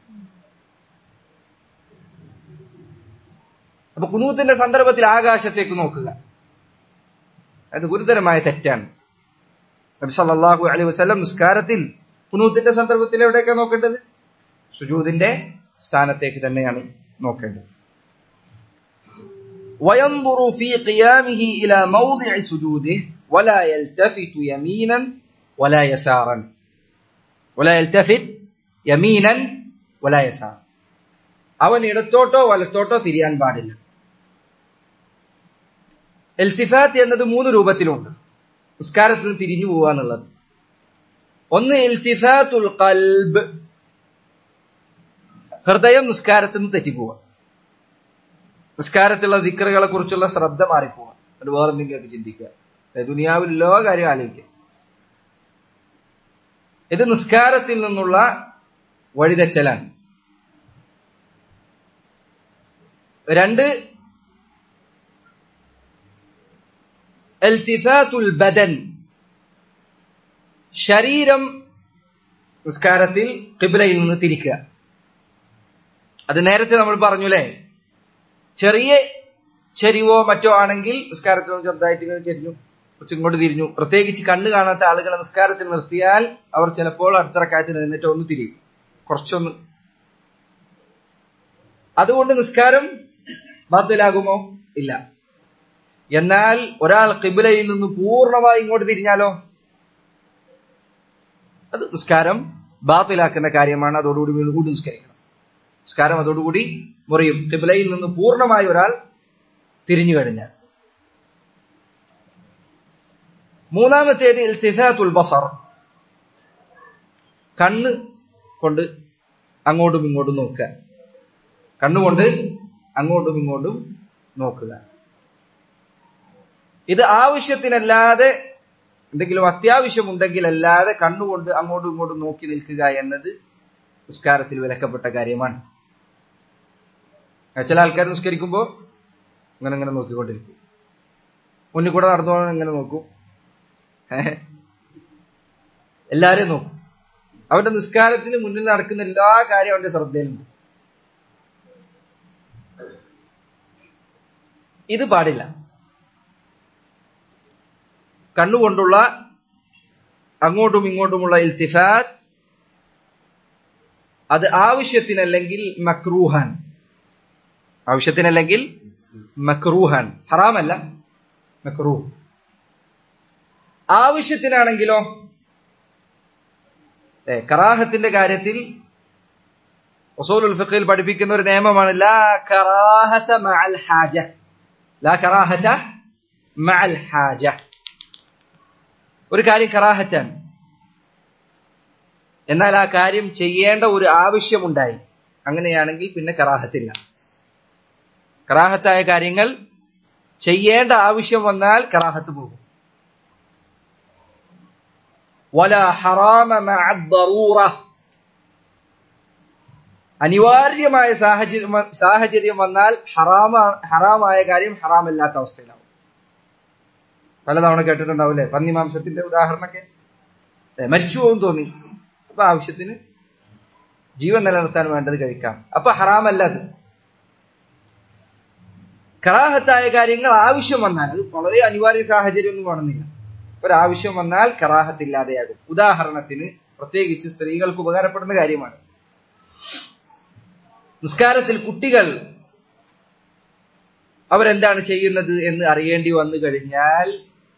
അപ്പൊ കുനൂത്തിന്റെ സന്ദർഭത്തിൽ ആകാശത്തേക്ക് നോക്കുക അത് ഗുരുതരമായ തെറ്റാണ് നബി സല്ലല്ലാഹു അലൈഹി വസല്ലം നിസ്കാരത്തിൽ കുനൂത്തിന്റെ സന്ദർഭത്തിൽ എവിടേക്കാണ് നോക്കേണ്ടത് സുജൂദിന്റെ സ്ഥാനത്തേക്ക് തന്നെയാണ് നോക്കേണ്ടത് وينظر في قيامه إلى موضع سجوده ولا يلتفت يمينا ولا يسارا ولا يلتفت يمينا ولا يسارا അവൻ ഇടത്തോട്ടോ വലത്തോട്ടോ തിരിയാൻ പാടില്ല എൽത്തിഫാത്ത് എന്നത് മൂന്ന് രൂപത്തിലുണ്ട് നിസ്കാരത്തിൽ നിന്ന് തിരിഞ്ഞു പോവുക എന്നുള്ളത് ഒന്ന് ഇൽത്തിഫാത്തുൽ കൽബ് ഹൃദയം നിസ്കാരത്തിൽ നിന്ന് തെറ്റിപ്പോവുക നിസ്കാരത്തിലുള്ള ദിക്കറുകളെ കുറിച്ചുള്ള ശ്രദ്ധ മാറിപ്പോവുക അത് വേറെ എന്തെങ്കിലുമൊക്കെ ചിന്തിക്കുക ദുനിയാവിൽ എല്ലാ കാര്യം ആലോചിക്കുക ഇത് നിസ്കാരത്തിൽ നിന്നുള്ള വഴിതെറ്റലാണ് രണ്ട് എൽത്തിഫാത്തുൽ ബദൻ ശരീരം നിസ്കാരത്തിൽ കിബിലയിൽ നിന്ന് തിരിക്കുക അത് നേരത്തെ നമ്മൾ പറഞ്ഞു അല്ലേ ചെറിയ ചെരിവോ മറ്റോ ആണെങ്കിൽ നിസ്കാരത്തിൽ നിന്ന് ചെറുതായിട്ട് ഇങ്ങനെ ചെരിഞ്ഞു കുറച്ച് ഇങ്ങോട്ട് തിരിഞ്ഞു പ്രത്യേകിച്ച് കണ്ണ് കാണാത്ത ആളുകളെ നിസ്കാരത്തിൽ നിർത്തിയാൽ അവർ ചിലപ്പോൾ അടുത്ത റക്കായത്തിന് നിന്നിട്ട് ഒന്ന് തിരിയും കുറച്ചൊന്ന് അതുകൊണ്ട് നിസ്കാരം ബാത്തിലാകുമോ ഇല്ല എന്നാൽ ഒരാൾ കിബിലയിൽ നിന്ന് പൂർണ്ണമായി ഇങ്ങോട്ട് തിരിഞ്ഞാലോ അത് നിസ്കാരം ബാത്തിലാക്കുന്ന കാര്യമാണ് അതോടുകൂടി വീണ്ടും നിസ്കരിക്കണം നിസ്കാരം അതോടുകൂടി മുറിയും കിബിലയിൽ നിന്ന് പൂർണ്ണമായി ഒരാൾ തിരിഞ്ഞു കഴിഞ്ഞാൽ മൂന്നാമത്തേത് ഇൽത്തിഫാത്തുൽ ബസർ കണ്ണ് കൊണ്ട് അങ്ങോട്ടും ഇങ്ങോട്ടും നോക്കുക കണ്ണുകൊണ്ട് അങ്ങോട്ടും ഇങ്ങോട്ടും നോക്കുക ഇത് ആവശ്യത്തിനല്ലാതെ എന്തെങ്കിലും അത്യാവശ്യമുണ്ടെങ്കിൽ അല്ലാതെ കണ്ണുകൊണ്ട് അങ്ങോട്ടും ഇങ്ങോട്ടും നോക്കി നിൽക്കുക എന്നത് നിസ്കാരത്തിൽ വിലക്കപ്പെട്ട കാര്യമാണ് ചില ആൾക്കാർ നിസ്കരിക്കുമ്പോൾ ഇങ്ങനെ ഇങ്ങനെ നോക്കിക്കൊണ്ടിരിക്കും മുന്നിൽ കൂടെ നടന്നു പോകാൻ ഇങ്ങനെ നോക്കും എല്ലാരെയും നോക്കും അവന്റെ നിസ്കാരത്തിന് മുന്നിൽ നടക്കുന്ന എല്ലാ കാര്യവും അവന്റെ ശ്രദ്ധയിലുണ്ട് ഇത് പാടില്ല കണ്ണുകൊണ്ടുള്ള അങ്ങോട്ടും ഇങ്ങോട്ടുമുള്ള ഇൽത്തിഫാത്ത് അത് ആവശ്യത്തിനല്ലെങ്കിൽ മക്രൂഹാൻ ആവശ്യത്തിനല്ലെങ്കിൽ മക്രൂഹാൻ ഹറാമല്ല മക്രൂഹ് ആവശ്യത്തിനാണെങ്കിലോ ഏ കറാഹത്തിന്റെ കാര്യത്തിൽ ഒസൂലുൽ ഫിഖിൽ പഠിപ്പിക്കുന്ന ഒരു നിയമമാണ് ലാ കറാഹത മഅൽ ഹാജ ലാ കറാഹത മഅൽ ഹാജ ഒരു കാര്യം കറാഹറ്റാണ് എന്നാൽ ആ കാര്യം ചെയ്യേണ്ട ഒരു ആവശ്യമുണ്ടായി അങ്ങനെയാണെങ്കിൽ പിന്നെ കറാഹത്തില്ല കറാഹത്തായ കാര്യങ്ങൾ ചെയ്യേണ്ട ആവശ്യം വന്നാൽ കറാഹത്ത് പോകും വല ഹറാമ മഅദ്ദറൂറ അനിവാര്യമായ സാഹചര്യം സാഹചര്യം വന്നാൽ ഹറാമ ഹറാമായ കാര്യം ഹറാമല്ലാത്ത അവസ്ഥയിലാവും പലതവണ കേട്ടിട്ടുണ്ടാവില്ലേ പന്നിമാംസത്തിന്റെ ഉദാഹരണമൊക്കെ മരിച്ചു പോകും തോന്നി അപ്പൊ ആവശ്യത്തിന് ജീവൻ നിലനിർത്താൻ വേണ്ടത് കഴിക്കാം അപ്പൊ ഹറാമല്ല അത് കറാഹത്തായ കാര്യങ്ങൾ ആവശ്യം വന്നാൽ അത് വളരെ അനിവാര്യ സാഹചര്യം ഒന്നും വേണമെന്നില്ല ഒരാവശ്യം വന്നാൽ കറാഹത്തില്ലാതെയാകും ഉദാഹരണത്തിന് പ്രത്യേകിച്ച് സ്ത്രീകൾക്ക് ഉപകാരപ്പെടുന്ന കാര്യമാണ് നിസ്കാരത്തിൽ കുട്ടികൾ അവരെന്താണ് ചെയ്യുന്നത് എന്ന് അറിയേണ്ടി വന്നു കഴിഞ്ഞാൽ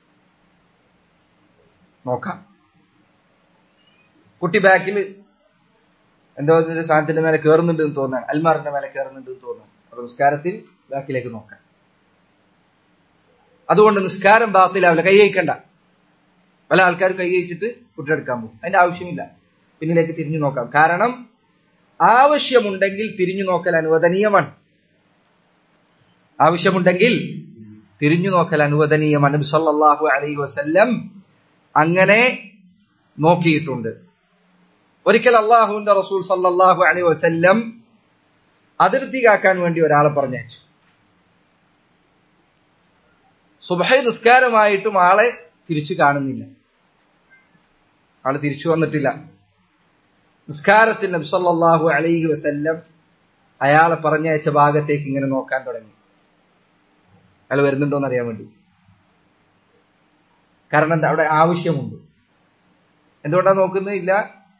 നോക്കാം കുട്ടി ബാക്കിൽ എന്തോ ഒരു സാധനത്തിന്റെ മേലെ കയറുന്നുണ്ട് എന്ന് തോന്നാൻ അൽമാറിന്റെ മേലെ കയറുന്നുണ്ട് എന്ന് തോന്നാൻ അപ്പൊ നിസ്കാരത്തിൽ ബാക്കിലേക്ക് നോക്കാം അതുകൊണ്ട് നിസ്കാരം ബാത്തിലാവില്ല കൈ കഴിക്കണ്ട പല ആൾക്കാർ കൈ കഴിച്ചിട്ട് കുട്ടിയെടുക്കാൻ പോകും അതിന്റെ ആവശ്യമില്ല പിന്നിലേക്ക് തിരിഞ്ഞു നോക്കാം കാരണം ആവശ്യമുണ്ടെങ്കിൽ തിരിഞ്ഞു നോക്കൽ അനുവദനീയമാണ് ആവശ്യമുണ്ടെങ്കിൽ തിരിഞ്ഞു നോക്കൽ അനുവദനീയമാണ് നബി സല്ലല്ലാഹു അലൈഹി വസല്ലം അങ്ങനെ നോക്കിയിട്ടുണ്ട് ഒരിക്കൽ അള്ളാഹുവിന്റെ റസൂൽ സല്ലല്ലാഹു അലൈഹി വസല്ലം അതിർത്തി കാക്കാൻ വേണ്ടി ഒരാളെ പറഞ്ഞയച്ചു സുബഹ നിസ്കാരമായിട്ടും ആളെ തിരിച്ചു കാണുന്നില്ല ആള് തിരിച്ചു വന്നിട്ടില്ല നിസ്കാരത്തിൽ നബി സല്ലല്ലാഹു അലൈഹി വസല്ലം അയാളെ പറഞ്ഞയച്ച ഭാഗത്തേക്ക് ഇങ്ങനെ നോക്കാൻ തുടങ്ങി അയാൾ വരുന്നുണ്ടോ എന്ന് അറിയാൻ വേണ്ടി കാരണം എന്താ അവിടെ ആവശ്യമുണ്ട് എന്തുകൊണ്ടാ നോക്കുന്നില്ല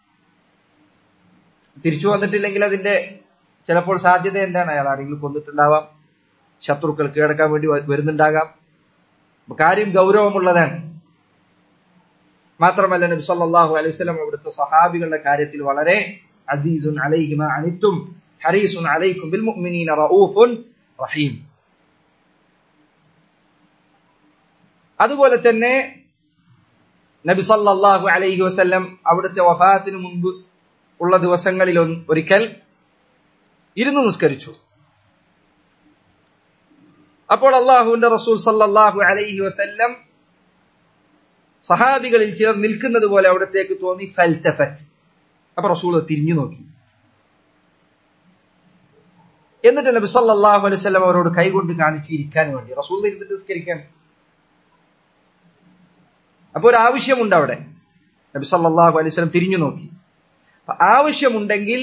തിരിച്ചു വന്നിട്ടില്ലെങ്കിൽ അതിന്റെ ചിലപ്പോൾ സാധ്യത എന്താണ് അയാൾ ആരെങ്കിലും കൊന്നിട്ടുണ്ടാവാം ശത്രുക്കൾ കീഴടക്കാൻ വേണ്ടി വരുന്നുണ്ടാകാം കാര്യം ഗൗരവമുള്ളതാണ് മാത്രമല്ല നബി സല്ലല്ലാഹു അലൈഹി വസല്ലം അവിടുത്തെ സഹാബികളുടെ കാര്യത്തിൽ വളരെ അസീസുൻ അലൈഹിമ അനിത്തും ഹരീസുൻ അലൈക്കും ബിൽ മുഅ്മിനീന റഊഫുൻ റഹീം അതുപോലെ തന്നെ നബി സല്ലല്ലാഹു അലൈഹി വസല്ലം അവിടുത്തെ വഫാത്തിന് മുൻപ് ഉള്ള ദിവസങ്ങളിൽ ഒരിക്കൽ ഇരുന്ന് നിസ്കരിച്ചു അപ്പോൾ അള്ളാഹുവിന്റെ റസൂൽ സല്ലല്ലാഹു അലൈഹി വസല്ലം സഹാബികളിൽ ചിലർ നിൽക്കുന്നത് പോലെ അവിടത്തേക്ക് തോന്നി ഫൽറ്റഫറ്റ് അപ്പൊ റസൂൽ തിരിഞ്ഞു നോക്കി എന്നിട്ട് നബി സല്ലല്ലാഹു അലൈഹി വസല്ലം അവരോട് കൈകൊണ്ട് കാണിച്ചു ഇരിക്കാൻ വേണ്ടി റസൂൽ ഇരുന്നിട്ട് നിസ്കരിക്കാൻ അപ്പൊ ഒരു ആവശ്യമുണ്ട് അവിടെ നബി സല്ലല്ലാഹു അലൈഹി വസല്ലം തിരിഞ്ഞു നോക്കി ആവശ്യമുണ്ടെങ്കിൽ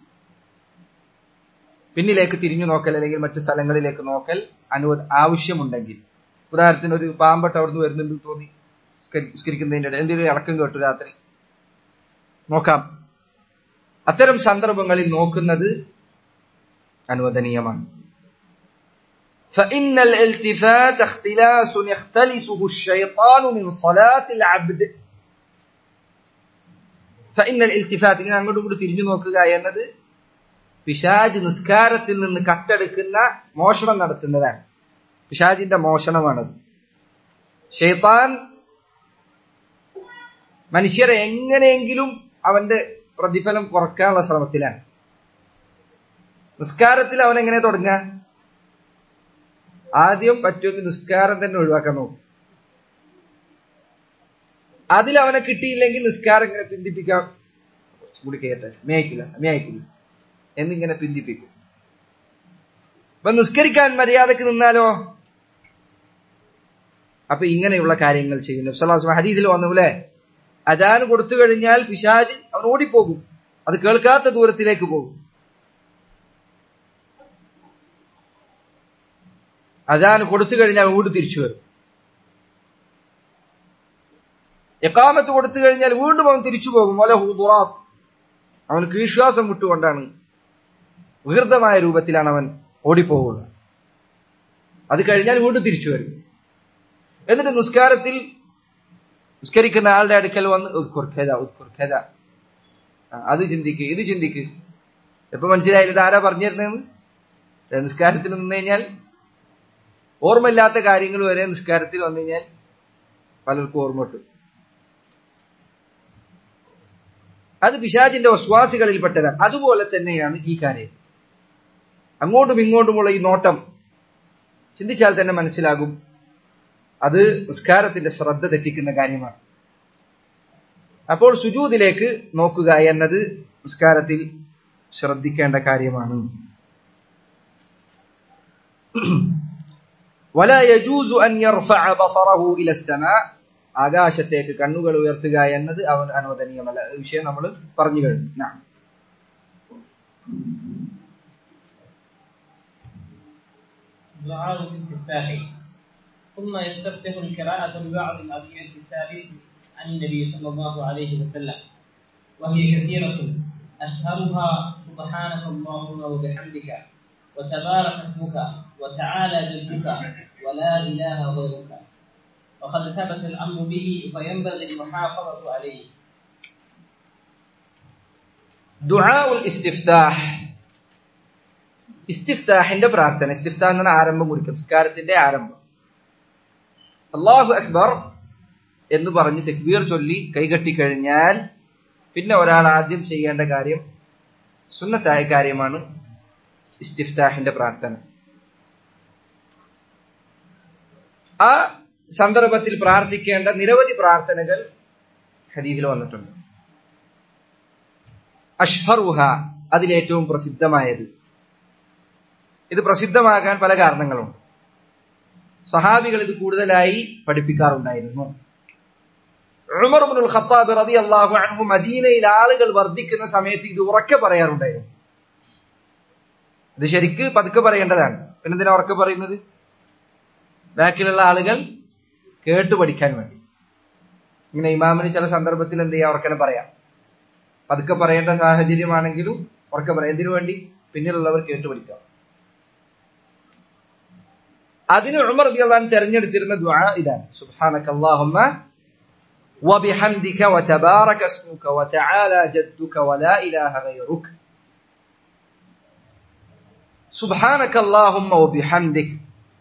പിന്നിലേക്ക് തിരിഞ്ഞു നോക്കൽ അല്ലെങ്കിൽ മറ്റു സ്ഥലങ്ങളിലേക്ക് നോക്കൽ അനുവദ ആവശ്യമുണ്ടെങ്കിൽ ഉദാഹരണത്തിന് ഒരു പാമ്പട്ട് അവിടുന്ന് വരുന്നുണ്ട് തോന്നി നിസ്കരിക്കുന്നതിന്റെ ഇടയിൽ എന്തെങ്കിലും ഇളക്കം കേട്ടു രാത്രി നോക്കാം അത്തരം സന്ദർഭങ്ങളിൽ നോക്കുന്നത് അനുവദനീയമാണ് فإن الالتفات اختلاس يختلسه الشيطان من صلاة العبد فإن الالتفات ഇങ്ങനെ അങ്ങോട്ടും ഇങ്ങോട്ടും തിരിഞ്ഞു നോക്കുക എന്നത് പിശാജ് നിസ്കാരത്തിൽ നിന്ന് കട്ടെടുക്കുന്ന മോഷണം നടത്തുന്നതാണ് പിശാജിന്റെ മോഷണമാണത് ഷെയ്ത്താൻ മനുഷ്യരെ എങ്ങനെയെങ്കിലും അവന്റെ പ്രതിഫലം കുറക്കാനുള്ള ശ്രമത്തിലാണ് നിസ്കാരത്തിൽ അവൻ എങ്ങനെ തുടങ്ങുക ആദ്യം പറ്റുമെങ്കിൽ നിസ്കാരം തന്നെ ഒഴിവാക്കാൻ നോക്കും അതിൽ അവനെ കിട്ടിയില്ലെങ്കിൽ നിസ്കാരം ഇങ്ങനെ പിന്തിപ്പിക്കാം കൂടി കേട്ടെ സമയക്കില്ല സമയക്കില്ല എന്നിങ്ങനെ പിന്തിപ്പിക്കും അപ്പൊ നിസ്കരിക്കാൻ മര്യാദക്ക് നിന്നാലോ അപ്പൊ ഇങ്ങനെയുള്ള കാര്യങ്ങൾ ചെയ്യും നബ്സല്ലാസ് ഹദീസിൽ വന്നുല്ലേ അതാൻ കൊടുത്തു കഴിഞ്ഞാൽ പിശാജ് അവൻ ഓടിപ്പോകും അത് കേൾക്കാത്ത ദൂരത്തിലേക്ക് പോകും അതാൻ കൊടുത്തു കഴിഞ്ഞാൽ വീണ്ടും തിരിച്ചു വരും എക്കാമത്ത് കൊടുത്തു കഴിഞ്ഞാൽ വീണ്ടും അവൻ തിരിച്ചു പോകും വലഹൂറാത്ത് അവനക്ക് വിശ്വാസം വിട്ടുകൊണ്ടാണ് വികൃതമായ രൂപത്തിലാണ് അവൻ ഓടിപ്പോകുക അത് കഴിഞ്ഞാൽ വീണ്ടും തിരിച്ചു വരും എന്നിട്ട് നിസ്കാരത്തിൽ നിസ്കരിക്കുന്ന ആളുടെ അടുക്കൽ വന്ന് ഉത്കുർഖേത ഉത്കുർഖേത അത് ചിന്തിക്ക് ഇത് ചിന്തിക്ക് എപ്പൊ മനസ്സിലായില്ല ഇത് ആരാ പറഞ്ഞിരുന്നതെന്ന് നിസ്കാരത്തിൽ നിന്ന് കഴിഞ്ഞാൽ ഓർമ്മയില്ലാത്ത കാര്യങ്ങൾ വരെ നിസ്കാരത്തിൽ വന്നു കഴിഞ്ഞാൽ പലർക്കും ഓർമ്മ കിട്ടും അത് പിശാചിന്റെ വസ്വാസികളിൽപ്പെട്ടതാണ് അതുപോലെ തന്നെയാണ് ഈ കാര്യം അങ്ങോട്ടും ഇങ്ങോട്ടുമുള്ള ഈ നോട്ടം ചിന്തിച്ചാൽ തന്നെ മനസ്സിലാകും അത് നിസ്കാരത്തിന്റെ ശ്രദ്ധ തെറ്റിക്കുന്ന കാര്യമാണ് അപ്പോൾ സുജൂദിലേക്ക് നോക്കുക എന്നത് നിസ്കാരത്തിൽ ശ്രദ്ധിക്കേണ്ട കാര്യമാണ് ولا يجوز أن يرفع بصره إلى السماء ആകാശത്തേക്ക് കണ്ണുകൾ ഉയർത്തുക എന്നത് അവൻ അനുവദനീയമല്ല വിഷയം നമ്മൾ പറഞ്ഞു കഴിഞ്ഞു ഞാൻ دعاء الاستفتاح ثم يستفتح القراءة ببعض الأدعية الثابت عن النبي صلى الله عليه وسلم وهي كثيرة أشهرها سبحانك اللهم وبحمدك وتبارك اسمك وتعالى جدك ولا إله غيرك وقد ثبت الأمر به فينبغي المحافظة عليه ദുആഉൽ ഇസ്തിഫ്താഹ് ഇസ്തിഫ്താഹിന്റെ പ്രാർത്ഥന ഇസ്തിഫ്താഹ് എന്ന ആരംഭം കുറിക്കും നിസ്കാരത്തിന്റെ ആരംഭം അള്ളാഹു അക്ബർ എന്ന് പറഞ്ഞ് തെക്ബീർ ചൊല്ലി കൈകെട്ടി കഴിഞ്ഞാൽ പിന്നെ ഒരാൾ ആദ്യം ചെയ്യേണ്ട കാര്യം സുന്നത്തായ കാര്യമാണ് ഇസ്തിഫ്താഹിന്റെ പ്രാർത്ഥന ആ സന്ദർഭത്തിൽ പ്രാർത്ഥിക്കേണ്ട നിരവധി പ്രാർത്ഥനകൾ ഹദീസിൽ വന്നിട്ടുണ്ട് അഷ്ഹറുഹ അതിലേറ്റവും പ്രസിദ്ധമായത് ഇത് പ്രസിദ്ധമാകാൻ പല കാരണങ്ങളുണ്ട് സഹാബികൾ ഇത് കൂടുതലായി പഠിപ്പിക്കാറുണ്ടായിരുന്നു ഉമർ ഇബ്നുൽ ഖത്താബ് റളിയല്ലാഹു അൻഹു മദീനയിൽ ആളുകൾ വർദ്ധിക്കുന്ന സമയത്ത് ഇത് ഉറക്കെ പറയാറുണ്ടായിരുന്നു ഇത് ശരിക്ക് പതുക്കെ പറയേണ്ടതാണ് പിന്നെന്തിനാ ഉറക്കെ പറയുന്നത് ബാക്കിലുള്ള ആളുകൾ കേട്ടു പഠിക്കാൻ വേണ്ടി ഇങ്ങനെ ഇമാമിന് ചില സന്ദർഭത്തിൽ എന്ത് ചെയ്യാം ഉറക്കനെ പറയാം പതുക്കെ പറയേണ്ട സാഹചര്യമാണെങ്കിലും ഉറക്കെ പറയാം എന്തിനു വേണ്ടി പിന്നിലുള്ളവർ കേട്ടു പഠിക്കാം അതിന് ഉമർ റളിയല്ലാഹു അൻഹു തെരഞ്ഞെടുത്തിരുന്ന ദുആ ഇതാണ് സുബ്ഹാനക്കല്ലാഹുമ്മ وبحمدك وتبارك اسمك وتعالى جدك ولا إله غيرك سبحانك اللهم وبحمدك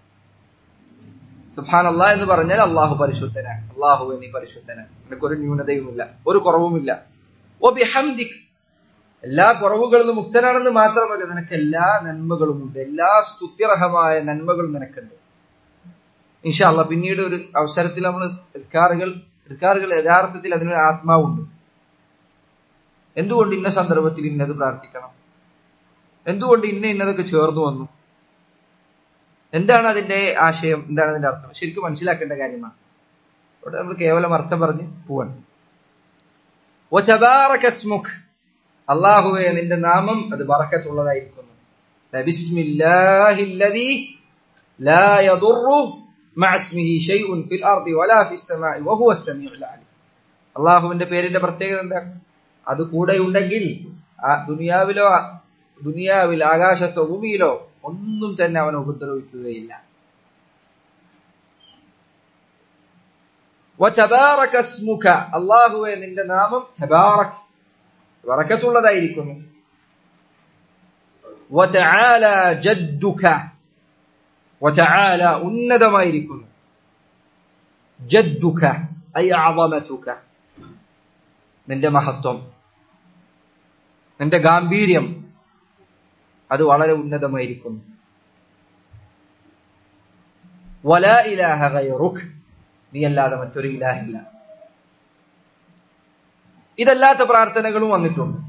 സുബാൻ അള്ളാഹ് എന്ന് പറഞ്ഞാൽ അള്ളാഹു പരിശുദ്ധനാണ് അള്ളാഹു എന്നീ പരിശുദ്ധനാണ് നിനക്കൊരു ന്യൂനതയുമില്ല ഒരു കുറവുമില്ല ഓ ബിഹംദിക് എല്ലാ കുറവുകളിൽ നിന്ന് മുക്തനാണെന്ന് മാത്രമല്ല നിനക്ക് എല്ലാ നന്മകളുമുണ്ട് എല്ലാ സ്തുത്യർഹമായ നന്മകളും നിനക്കുണ്ട് ഇൻഷാല്ല പിന്നീട് ഒരു അവസരത്തിൽ നമ്മൾ എസ്കാറുകൾ എസ്കാറുകൾ യഥാർത്ഥത്തിൽ അതിനൊരു ആത്മാവുണ്ട് എന്തുകൊണ്ട് ഇന്ന സന്ദർഭത്തിൽ ഇന്നത് പ്രാർത്ഥിക്കണം എന്തുകൊണ്ട് ഇന്ന ഇന്നതൊക്കെ ചേർന്നു വന്നു എന്താണ് അതിന്റെ ആശയം എന്താണ് അതിന്റെ അർത്ഥം ശരിക്കും മനസ്സിലാക്കേണ്ട കാര്യമാണ് ഇവിടെ നമ്മൾ കേവലം അർത്ഥം പറഞ്ഞ് പോവാണ് അള്ളാഹുവെ നിന്റെ നാമം അത് ബറക്കത്തുള്ളതായിരിക്കുന്നു ബിസ്മില്ലാഹില്ലദീ ലാ യദുറു മഅ ഇസ്മിഹി ശൈഉൻ ഫിൽ അർദി വലാ ഫിസ് സമാഇ വഹുവ സമീഉൽ അലീം അള്ളാഹുവിന്റെ പേരിന്റെ പ്രത്യേകത എന്താണ് അത് കൂടെ ഉണ്ടെങ്കിൽ ആ ദുനിയാവിലോ ദുനിയാവിൽ ആകാശത്തോ ഭൂമിയിലോ ഒന്നും തന്നെ അവനെ ഉപദ്രവിക്കുകയില്ല അള്ളാഹുവെ നിന്റെ നാമം വറക്കത്തുള്ളതായിരിക്കുന്നു ഉന്നതമായിരിക്കുന്നു ജദ്ദുക നിന്റെ മഹത്വം നിന്റെ ഗാംഭീര്യം അത് വളരെ ഉന്നതമായിരിക്കുന്നു വല ഇലാഹ ഗൈറുക് നീ അല്ലാതെ മറ്റൊരു ഇലാഹില്ല ഇതല്ലാത്ത പ്രാർത്ഥനകളും വന്നിട്ടുണ്ട്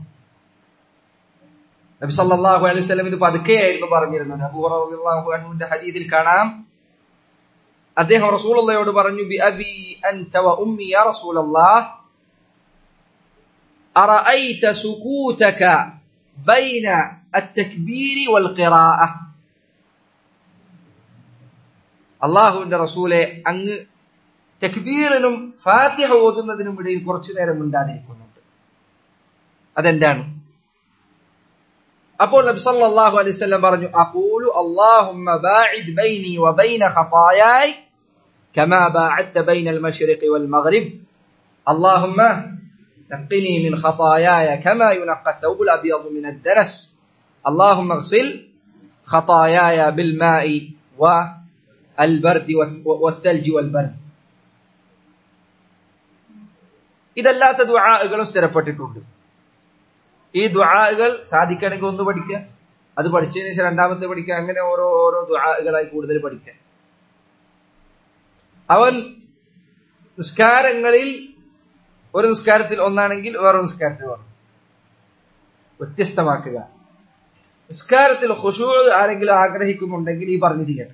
നബി സല്ലല്ലാഹു അലൈഹി വസല്ലം ഇത് പതുക്കെയായിരുന്നു പറഞ്ഞിരുന്നത് അബൂ റളിയല്ലാഹു അൻഹുവിന്റെ ഹദീസിൽ കാണാം അദ്ദേഹം റസൂലുള്ളയോട് പറഞ്ഞു ബി അബി അൻത വ ഉമ്മി യാ റസൂലല്ലാഹ് അറഅയ്ത സുകൂതക ബൈന التكبير والقراءة അള്ളാഹുവിന്റെ റസൂലെ അങ്ങ് തക്ബീറിനും ഫാത്തിഹ ഓതുന്നതിനും ഇടയിൽ കുറച്ചു നേരം മിണ്ടാതിരിക്കുന്നുണ്ട് അതെന്താണ് അപ്പോൾ നബി സല്ലല്ലാഹു അലൈഹി വസല്ലം പറഞ്ഞു അഖൂലു അല്ലാഹുമ്മ ബാഇദ് ബൈനി വബൈന ഖതായായി كما باعدت بين المشرق والمغرب اللهم نقني من خطاياي كما ينقى الثوب الابيض من الدنس اللهم اغسل خطاياي بالماء والبرد والثلج والبرد ഇതല്ലാത്ത ദുആകളും സ്ഥിരപ്പെട്ടിട്ടുണ്ട് ഈ ദുആകൾ സാധിക്കണമെങ്കിൽ ഒന്ന് പഠിക്കുക അത് പഠിച്ചതിന് ശേഷം രണ്ടാമത്തെ പഠിക്കുക അങ്ങനെ ഓരോ ഓരോ ദുആകളായി കൂടുതൽ പഠിക്കുക അവൻ നിസ്കാരങ്ങളിൽ ഒരു നിസ്കാരത്തിൽ ഒന്നാണെങ്കിൽ വേറൊരു നിസ്കാരത്തിൽ വേണം വ്യത്യസ്തമാക്കുക നിസ്കാരത്തിൽ ഖുശൂ ആരെങ്കിലും ആഗ്രഹിക്കുന്നുണ്ടെങ്കിൽ ഈ പറഞ്ഞു ചെയ്യട്ടെ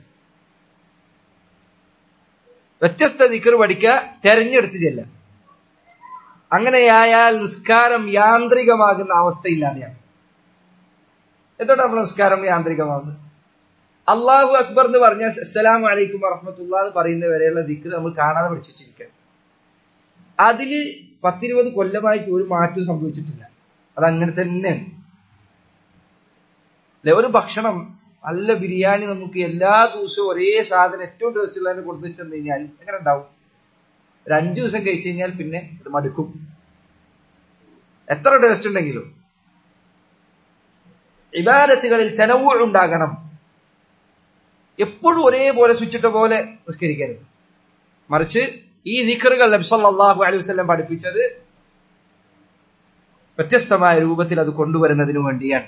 വ്യത്യസ്ത ദിക്കർ പഠിക്കുക തെരഞ്ഞെടുത്ത് ചെല്ല അങ്ങനെയായാൽ നിസ്കാരം യാന്ത്രികമാകുന്ന അവസ്ഥയില്ലാതെയാണ് എന്തുകൊണ്ട് നമ്മൾ നിസ്കാരം യാന്ത്രികമാകുന്നത് അള്ളാഹു അക്ബർ എന്ന് പറഞ്ഞാൽ അസ്സലാം അലൈക്കും വറഹമത്തുള്ള എന്ന് പറയുന്ന വരെയുള്ള ദിക്കർ നമ്മൾ കാണാതെ പഠിച്ചിരിക്കുക അതില് പത്തിരുപത് കൊല്ലമായിട്ട് ഒരു മാറ്റവും സംഭവിച്ചിട്ടില്ല അത് അങ്ങനെ തന്നെയാണ് അല്ലെ ഒരു ഭക്ഷണം നല്ല ബിരിയാണി നമുക്ക് എല്ലാ ദിവസവും ഒരേ സാധനം ഏറ്റവും ടേസ്റ്റ് ഉള്ളതിന് കൊടുത്തു വെച്ചു കഴിഞ്ഞാൽ എങ്ങനെ ഉണ്ടാവും ഒരു അഞ്ചു ദിവസം കഴിച്ചു കഴിഞ്ഞാൽ പിന്നെ അത് മടുക്കും എത്ര ടേസ്റ്റ് ഉണ്ടെങ്കിലും ഇബാദത്തുകളിൽ തെനവ് ഉണ്ടാകണം എപ്പോഴും ഒരേപോലെ സ്വിച്ചിട്ട പോലെ നിസ്കരിക്കരുത് മറിച്ച് ഈ നിക്കറുകൾ നബ്സല്ലാഹു അലൈഹി വസ്ലം പഠിപ്പിച്ചത് വ്യത്യസ്തമായ രൂപത്തിൽ അത് കൊണ്ടുവരുന്നതിനു വേണ്ടിയാണ്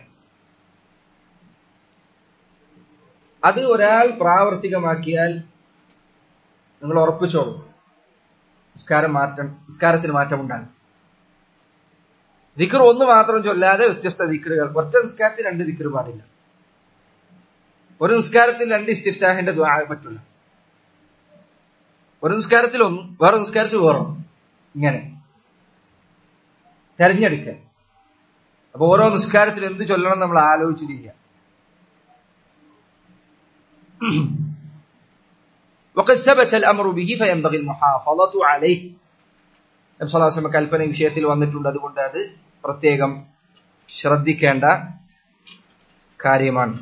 അത് ഒരാൾ പ്രാവർത്തികമാക്കിയാൽ നിങ്ങൾ ഉറപ്പിച്ചോളൂ നിസ്കാരം മാറ്റം നിസ്കാരത്തിന് മാറ്റം ഉണ്ടാകും ദിക്ർ ഒന്ന് മാത്രം ചൊല്ലാതെ വ്യത്യസ്ത ദിക്റുകൾ ഒറ്റ നിസ്കാരത്തിൽ രണ്ട് ദിക്ർ പാടില്ല ഒരു നിസ്കാരത്തിൽ രണ്ട് ഇസ്തിഫ്താഹിന്റെ ദ്വാ പറ്റില്ല ഒരു നിസ്കാരത്തിൽ ഒന്ന് വേറെ നിസ്കാരത്തിൽ വേറെ ഇങ്ങനെ തെരഞ്ഞെടുക്കുക അപ്പൊ ഓരോ നിസ്കാരത്തിൽ എന്ത് ചൊല്ലണം നമ്മൾ ആലോചിച്ചിരിക്കുക وقد ثبت الامر به فينبغي المحافظه عليه നബി സല്ലല്ലാഹു അലൈഹി വസല്ലം കൽപ്പന ഈ വിഷയത്തിൽ വന്നിട്ടുണ്ട് അതുകൊണ്ട് അത് പ്രത്യേകം ശ്രദ്ധിക്കേണ്ട കാര്യമാണ്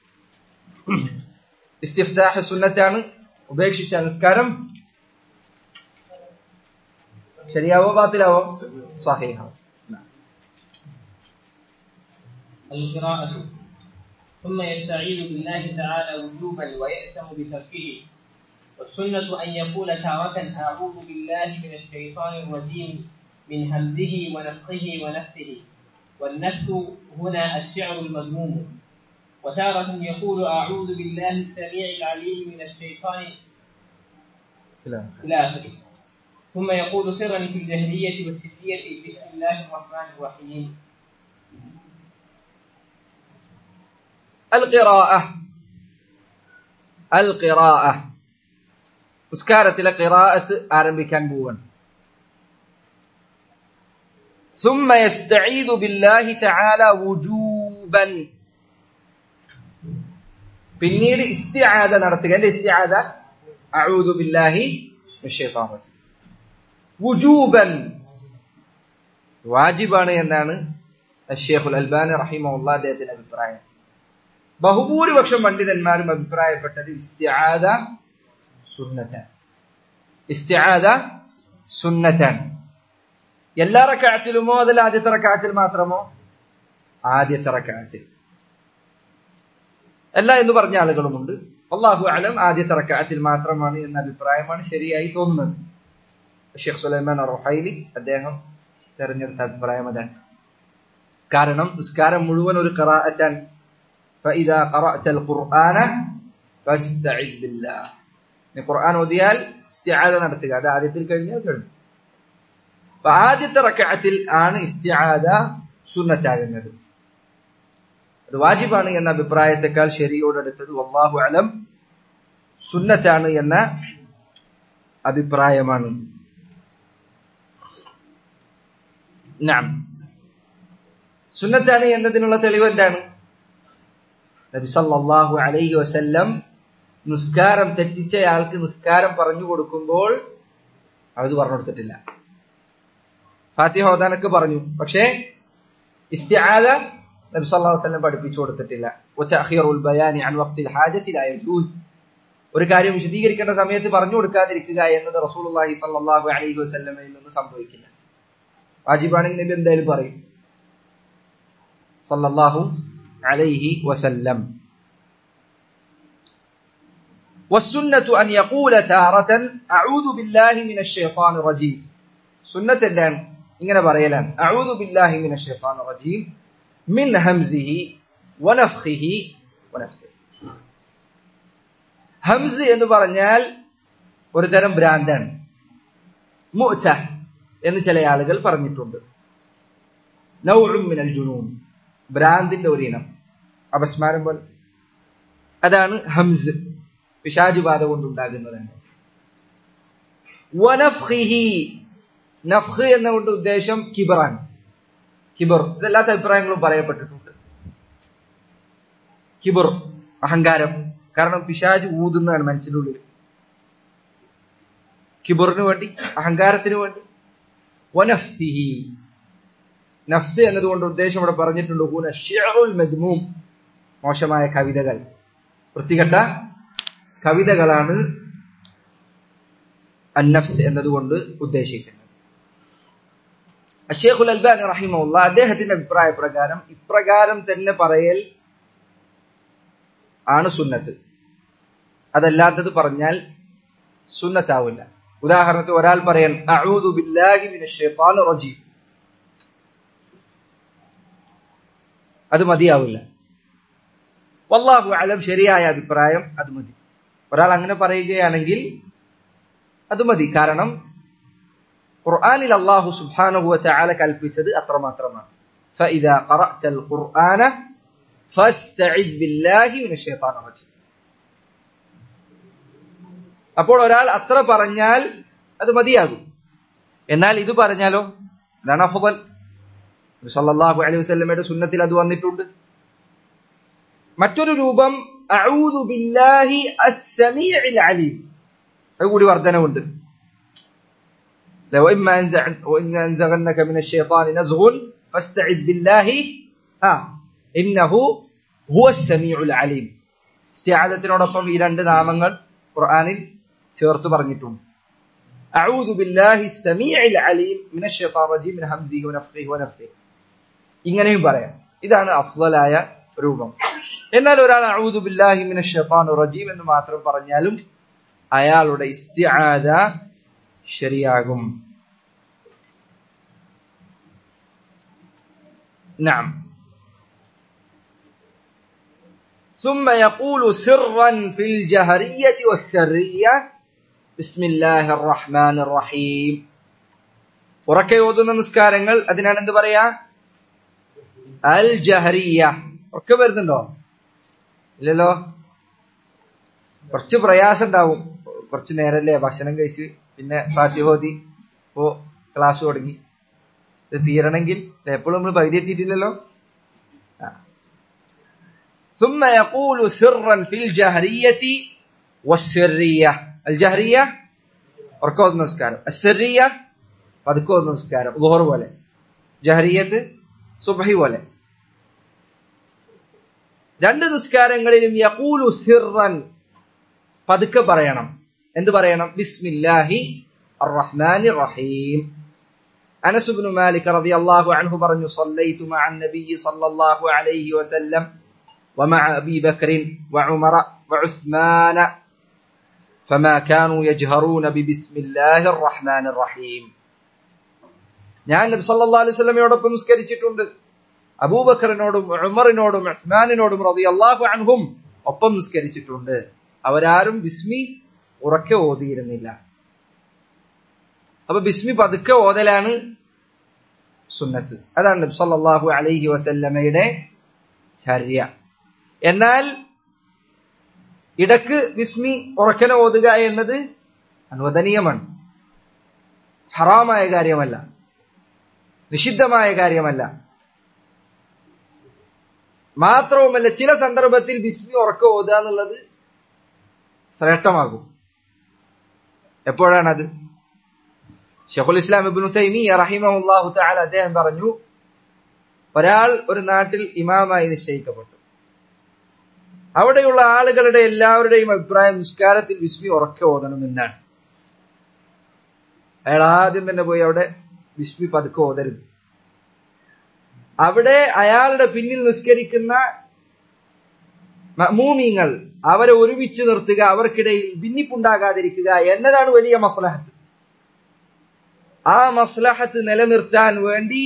ഇസ്തിഫ്താഹ് സുന്നത്താണ് ഉപേക്ഷിച്ച നിസ്കാരം ശരിയാവോ ബാത്തിലാവോ സഹീഹാവോ القراءة ثم يستعيذ بالله تعالى وجوبا ويأثم بتركه والسنة أن يقول تارة أعوذ بالله من الشيطان الرجيم من همزه ونفخه ونفثه والنفث هنا الشعر المذموم وتارة يقول أعوذ بالله السميع العليم من الشيطان إلى آخره ثم يقول سرا في الجهرية والسرية بسم الله الرحمن الرحيم القراءة القراءة നിസ്കാരത്തിലെ ഖിറാഅത്ത് ആരംഭിക്കാൻ പോവാണ് ثم يستعيذ بالله تعالى وجوبا പിന്നീട് ഇസ്തിആദ നടത്തുക എന്റെ ഇസ്തിആദ അഊദു ബില്ലാഹി മിനശ്ശൈത്താനിർ റജീം വുജൂബൻ വാജിബാണ് എന്നാണ് ഷെയ്ഖുൽ അൽബാനി റഹിമഹുള്ള അദ്ദേഹത്തിന്റെ അഭിപ്രായം ബഹുഭൂരിപക്ഷം പണ്ഡിതന്മാരും അഭിപ്രായപ്പെട്ടത് ഇസ്തിആദ സുന്നത്താണ് ഇസ്തിആദ സുന്നത്താണ് എല്ലാ റക്കാറ്റിലുമോ അതിൽ ആദ്യത്തെ റക്കാറ്റിൽ മാത്രമോ ആദ്യത്തെ റക്കാറ്റിൽ അല്ല എന്ന് പറഞ്ഞ ആളുകളുമുണ്ട് അള്ളാഹു അലം ആദ്യത്തെ റക്കാറ്റിൽ മാത്രമാണ് എന്ന അഭിപ്രായമാണ് ശരിയായി തോന്നുന്നത് ഷെയ്ഖ് സുലൈമാൻ റൊഹൈലി അദ്ദേഹം തെരഞ്ഞെടുത്ത അഭിപ്രായം അതാണ് കാരണം നിസ്കാരം മുഴുവൻ ഒരു ഖറാഅറ്റാൻ فإذا قرأت القرآن فاستعذ بالله നീ ഖുർആൻ ഓതിയാൽ ഇസ്തിആദ നടത്തുക അത് ആദ്യത്തിൽ കഴിഞ്ഞാൽ കഴിഞ്ഞു അപ്പൊ ആദ്യത്തെ റക്കഅത്തിൽ ആണ് ഇസ്തിആദ സുന്നത്താകുന്നത് അത് വാജിബാണ് എന്ന അഭിപ്രായത്തെക്കാൾ ശരിയോടെടുത്തത് വല്ലാഹു അലം സുന്നത്താണ് എന്ന അഭിപ്രായമാണ് നാം സുന്നത്താണ് എന്നതിനുള്ള തെളിവ് എന്താണ് നബി സല്ലല്ലാഹു അലൈഹി വസല്ലം നിസ്കാരം തെറ്റിച്ചയാൾക്ക് നിസ്കാരം പറഞ്ഞു കൊടുക്കുമ്പോൾ അത് പറഞ്ഞു കൊടുത്തിട്ടില്ല ഫാത്തിഹ ഓതാനൊക്കെ പറഞ്ഞു പക്ഷേ ഇസ്തിആദ നബി സല്ലല്ലാഹു അലൈഹി വസല്ലം പഠിപ്പിച്ചു കൊടുത്തിട്ടില്ല വതഅഖീറുൽ ബയാനി അൻ വഖ്തിൽ ഹാജത്തി ലാ യജൂസ് ഒരു കാര്യം വിശദീകരിക്കേണ്ട സമയത്ത് പറഞ്ഞു കൊടുക്കാതിരിക്കുക എന്നത് റസൂലുള്ളാഹി സല്ലല്ലാഹു അലൈഹി വസല്ലമയിൽ നിന്ന് സംഭവിക്കില്ല വാജിബാണെങ്കിൽ നബി എന്തായാലും പറയും സല്ലല്ലാഹു അലൈഹി വസല്ലം والسنة أن يقول تارة أعوذ بالله من الشيطان الرجيم سنة الدان إننا بريلان أعوذ بالله من الشيطان الرجيم من همزه ونفخه ونفثه ഹംസ് എന്ന് പറഞ്ഞാൽ ഒരു തരം ഭ്രാന്താണ് മുഅ്ത എന്ന് ചില ആളുകൾ പറഞ്ഞിട്ടുണ്ട് നൗഉം മിനൽ ജുനൂൻ ഭ്രാന്തിന്റെ ഒരു ഇനം അപസ്മാരം പോലെ അതാണ് ഹംസ് പിശാജ് ബാധ കൊണ്ടുണ്ടാകുന്നതാണ് വനഫ്ഹിഹി നഫ്ഹ് എന്നുകൊണ്ട് ഉദ്ദേശം കിബറാണ് കിബർ ഇതെല്ലാത്ത അഭിപ്രായങ്ങളും പറയപ്പെട്ടിട്ടുണ്ട് കിബർ അഹങ്കാരം കാരണം പിശാജ് ഊതുന്നതാണ് മനസ്സിന്റെ ഉള്ളിൽ കിബറിന് വേണ്ടി അഹങ്കാരത്തിന് വേണ്ടി വനഫ്സിഹി നഫ്സ് എന്നതുകൊണ്ട് ഉദ്ദേശം ഇവിടെ പറഞ്ഞിട്ടുണ്ട് ഹൂന ഷിഅറുൽ മദ്മൂം മോശമായ കവിതകൾ വൃത്തികെട്ട കവിതകളാണ് അന്നഫ്സ് എന്നതുകൊണ്ട് ഉദ്ദേശിക്കുന്നത് അഷേഖുൽ അൽബാനി റഹിമുള്ള അദ്ദേഹത്തിന്റെ അഭിപ്രായ പ്രകാരം ഇപ്രകാരം തന്നെ പറയൽ ആണ് സുന്നത്ത് അതല്ലാത്തത് പറഞ്ഞാൽ സുന്നത്താവില്ല ഉദാഹരണത്തിന് ഒരാൾ പറയാൻ അഊദു ബില്ലാഹി മിനശ് ശൈത്താനിർ റജീം അത് മതിയാവില്ല വല്ലാഹു അലം ശരിയായ അഭിപ്രായം അത് മതി ഒരാൾ അങ്ങനെ പറയുകയാണെങ്കിൽ അത് മതി കാരണം ഖുർആനിൽ അള്ളാഹു സുബ്ഹാനഹു വതആല കൽപ്പിച്ചത് അത്രമാത്രമാണ് فإذا قرأت القرآن فاستعذ بالله من الشيطان الرجيم അപ്പോൾ ഒരാൾ അത്ര പറഞ്ഞാൽ അത് മതിയാകും എന്നാൽ ഇത് പറഞ്ഞാലോ ഇതാണ് അഫ്ദൽ സല്ലല്ലാഹു അലൈഹി വസല്ലമയുടെ സുന്നത്തിൽ അത് വന്നിട്ടുണ്ട് മറ്റൊരു രൂപം അഊദു ബില്ലാഹി അസ്സമീഉൽ അലീം അത് കൂടി വർധനവുണ്ട് لو إما أنزع وإن أنزغنك من الشيطان نزغ فاستعذ بالله ها إنه هو السميع العليم استعاذത്തിനോടൊപ്പം ഈ രണ്ട് നാമങ്ങൾ ഖുർആനിൽ ചേർത്ത് പറഞ്ഞിട്ടുണ്ട് أعوذ بالله السميع العليم من الشيطان الرجيم من همزه ونفخه ونفثه ഇങ്ങനെയും പറയാം ഇതാണ് അഫ്ളലായ രൂപം എന്നാൽ ഒരാൾ അഊദു ബില്ലാഹി മിനശ് ഷൈത്താനിർ റജീം എന്ന് മാത്രം പറഞ്ഞാലും അയാളുടെ ഇസ്തിആദ ശരിയാകും نعم ثم يقول سرا في الجهرية والسرية بسم الله الرحمن الرحيم ഉറക്കെ ഓതുന്ന നിസ്കാരങ്ങൾ അതിനാണ് എന്ത് പറയാ അൽ ജഹറിയ ഒക്കെ വരുന്നുണ്ടോ ഇല്ലല്ലോ കുറച്ച് പ്രയാസം ഉണ്ടാവും കുറച്ച് നേരല്ലേ ഭക്ഷണം കഴിച്ച് പിന്നെ ഫാത്തിഹോദി ഇപ്പോ ക്ലാസ് തുടങ്ങി ഇത് തീരണമെങ്കിൽ എപ്പോഴും നമ്മൾ പകുതി എത്തിയിട്ടില്ലല്ലോ ثم يقول سرا في الجهرية والسرية الجهرية ഉറക്കോത് നമസ്കാരം അസറിയ പതുക്കോത് നമസ്കാരം ലുഹർ പോലെ ജഹറിയത്ത് സുബഹി പോലെ രണ്ട് നിസ്കാരങ്ങളിലും യഖൂലു സിറൻ പതുക്കെ പറയണം എന്ത് പറയണം ബിസ്മില്ലാഹി الرحمن الرحيم أنس بن مالك رضي الله عنه برن صليت مع النبي صلى الله عليه وسلم ومع أبي بكر وعمر وعثمان فما كانوا يجهرون ببسم الله الرحمن الرحيم ഞാൻ നബി സല്ലല്ലാഹു അലൈഹി വസല്ലമയോടൊപ്പം നിസ്കരിച്ചിട്ടുണ്ട് അബൂബക്കറിനോടും ഉമറിനോടും ഉസ്മാനിനോടും റളിയല്ലാഹു അൻഹും ഒപ്പം നിസ്കരിച്ചിട്ടുണ്ട് അവരാരും ബിസ്മി ഉറക്കെ ഓതിയിരുന്നില്ല അപ്പൊ ബിസ്മി പതുക്കെ ഓതലാണ് സുന്നത്ത് അതാണ് നബി സല്ലല്ലാഹു അലൈഹി വസല്ലമയുടെ ചര്യ എന്നാൽ ഇടക്ക് ബിസ്മി ഉറക്കനെ ഓതുക എന്നത് അനുവദനീയമാണ് ഹറാമായ കാര്യമല്ല നിഷിദ്ധമായ കാര്യമല്ല മാത്രവുമല്ല ചില സന്ദർഭത്തിൽ ബിസ്മി ഉറക്ക ഓതുക എന്നുള്ളത് ശ്രേഷ്ഠമാകും എപ്പോഴാണത് ഷെഖുൽ ഇസ്ലാം ഇബ്നു തൈമിയ റഹിമഹുല്ലാഹു തആല അദ്ദേഹം പറഞ്ഞു ഒരാൾ ഒരു നാട്ടിൽ ഇമാമായി നിശ്ചയിക്കപ്പെട്ടു അവിടെയുള്ള ആളുകളുടെ എല്ലാവരുടെയും അഭിപ്രായം നിസ്കാരത്തിൽ വിസ്മി ഉറക്കെ ഓതണമെന്നാണ് അയാൾ ആദ്യം തന്നെ പോയി അവിടെ വിസ്മി പതുക്കെ ഓതരുത് അവിടെ അയാളുടെ പിന്നിൽ നിസ്കരിക്കുന്ന മൂമീങ്ങൾ അവരെ ഒരുമിച്ച് നിർത്തുക അവർക്കിടയിൽ ഭിന്നിപ്പുണ്ടാകാതിരിക്കുക എന്നതാണ് വലിയ മസ്ലഹത്ത് ആ മസ്ലഹത്ത് നിലനിർത്താൻ വേണ്ടി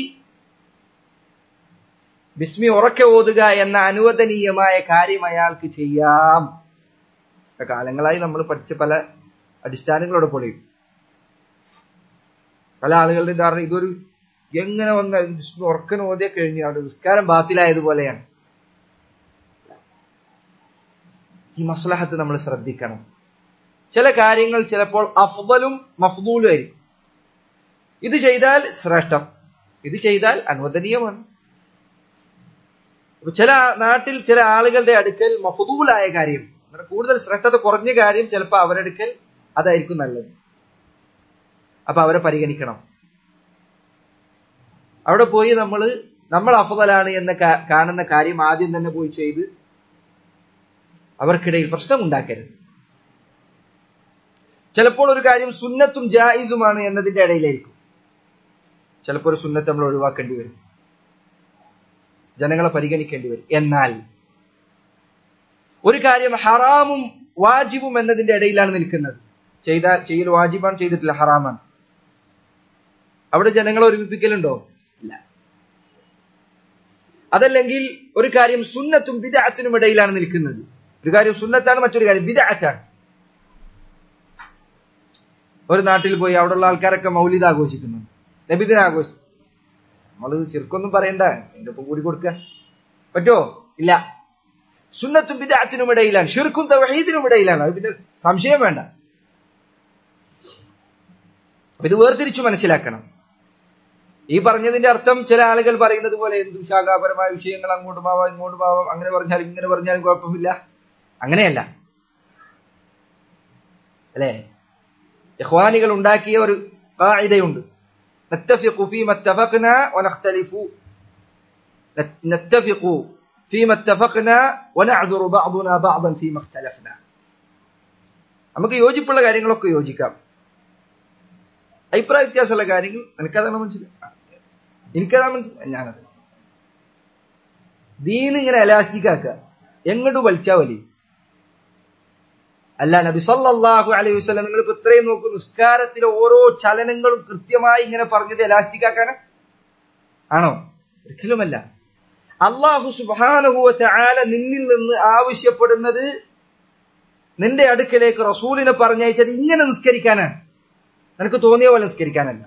ബിസ്മി ഉറക്കെ ഓതുക എന്ന അനുവദനീയമായ കാര്യം അയാൾക്ക് ചെയ്യാം കാലങ്ങളായി നമ്മൾ പഠിച്ച പല അടിസ്ഥാനങ്ങളോടെ പൊളിയും പല ആളുകളുടെ ധാരണ ഇതൊരു എങ്ങനെ വന്ന ബിസ്മി ഉറക്കൻ ഓതിയ കഴിഞ്ഞു അവിടെ നിസ്കാരം ബാത്തിലായതുപോലെയാണ് ഈ മസ്ലഹത്ത് നമ്മൾ ശ്രദ്ധിക്കണം ചില കാര്യങ്ങൾ ചിലപ്പോൾ അഫ്ദലും മഫ്ദൂലും ആയിരിക്കും ഇത് ചെയ്താൽ ശ്രേഷ്ഠം ഇത് ചെയ്താൽ അനുവദനീയമാണ് ചില നാട്ടിൽ ചില ആളുകളുടെ അടുക്കൽ മഫദൂലായ കാര്യം കൂടുതൽ ശ്രേഷ്ഠത കുറഞ്ഞ കാര്യം ചിലപ്പോൾ അവരുടെ അടുക്കൽ അതായിരിക്കും നല്ലത് അപ്പൊ അവരെ പരിഗണിക്കണം അവിടെ പോയി നമ്മൾ നമ്മൾ അഫദലാണ് എന്ന് കാണുന്ന കാര്യം ആദ്യം തന്നെ പോയി ചെയ്ത് അവർക്കിടയിൽ പ്രശ്നം ഉണ്ടാക്കരുത് ചിലപ്പോൾ ഒരു കാര്യം സുന്നത്തും ജായിസുമാണ് എന്നതിന്റെ ഇടയിലായിരിക്കും ചിലപ്പോൾ ഒരു സുന്നത്ത് നമ്മൾ ഒഴിവാക്കേണ്ടി വരും ജനങ്ങളെ പരിഗണിക്കേണ്ടി വരും എന്നാൽ ഒരു കാര്യം ഹറാമും വാജിബും എന്നതിന്റെ ഇടയിലാണ് നിൽക്കുന്നത് ചെയ്താൽ ചെയ്യൽ വാജിബാണ് ചെയ്തിട്ടില്ല ഹറാമാണ് അവിടെ ജനങ്ങളെ ഒരുമിപ്പിക്കലുണ്ടോ ഇല്ല അതല്ലെങ്കിൽ ഒരു കാര്യം സുന്നത്തും ബിദഅത്തിനും ഇടയിലാണ് നിൽക്കുന്നത് ഒരു കാര്യം സുന്നത്താണ് മറ്റൊരു കാര്യം ബിദഅത്താണ് ഒരു നാട്ടിൽ പോയി അവിടെയുള്ള ആൾക്കാരൊക്കെ മൗലിദ് ആഘോഷിക്കുന്നു നബിദിന ആഘോഷിക്കും നമ്മൾ ശിർക്കൊന്നും പറയണ്ട എന്റെ ഒപ്പം കൂടി കൊടുക്കാൻ പറ്റുമോ ഇല്ല സുന്നത്തും ബിദാത്തിനും ഇടയിലാണ് ഷിർക്കും തവഹീദിനും ഇടയിലാണ് അത് പിന്നെ സംശയം വേണ്ട അപ്പൊ ഇത് വേർതിരിച്ചു മനസ്സിലാക്കണം ഈ പറഞ്ഞതിന്റെ അർത്ഥം ചില ആളുകൾ പറയുന്നത് പോലെ എന്തും ശാഖാപരമായ വിഷയങ്ങൾ അങ്ങോട്ടും ആവാം ഇങ്ങോട്ടും ആവാം അങ്ങനെ പറഞ്ഞാലും ഇങ്ങനെ പറഞ്ഞാലും കുഴപ്പമില്ല അങ്ങനെയല്ല അല്ലേ ഇഖ്വാനികൾ ഉണ്ടാക്കിയ ഒരു കായികയുണ്ട് نتفق فيما اتفقنا ونختلف نتفق فيما اتفقنا ونعذر بعضنا بعضا فيما اختلفنا നമുക്ക് യോജിപ്പുള്ള കാര്യങ്ങളൊക്കെ യോജിക്കാം അഭിപ്രായ വ്യത്യാസമുള്ള കാര്യങ്ങൾ എനിക്കതാണ് മനസ്സിലായി എനിക്കതാ മനസ്സിലായി ഞാനത് ദീന് ഇങ്ങനെ എലാസ്റ്റിക് ആക്കുക എങ്ങോട്ട് വലിച്ചാ വലി അല്ല നബി സല്ലല്ലാഹു അലൈഹി വസല്ലം നിങ്ങൾ ഇപ്പൊ ഇത്രയും നോക്കൂ നിസ്കാരത്തിലെ ഓരോ ചലനങ്ങളും കൃത്യമായി ഇങ്ങനെ പറഞ്ഞത് എലാസ്റ്റിക് ആക്കാനാ ആണോ ഒരിക്കലുമല്ല അള്ളാഹു സുബാനുഭവ ആല നിന്നിൽ നിന്ന് ആവശ്യപ്പെടുന്നത് നിന്റെ അടുക്കലേക്ക് റസൂലിനെ പറഞ്ഞയച്ചത് ഇങ്ങനെ നിസ്കരിക്കാനാണ് നിനക്ക് തോന്നിയ പോലെ നിസ്കരിക്കാനല്ല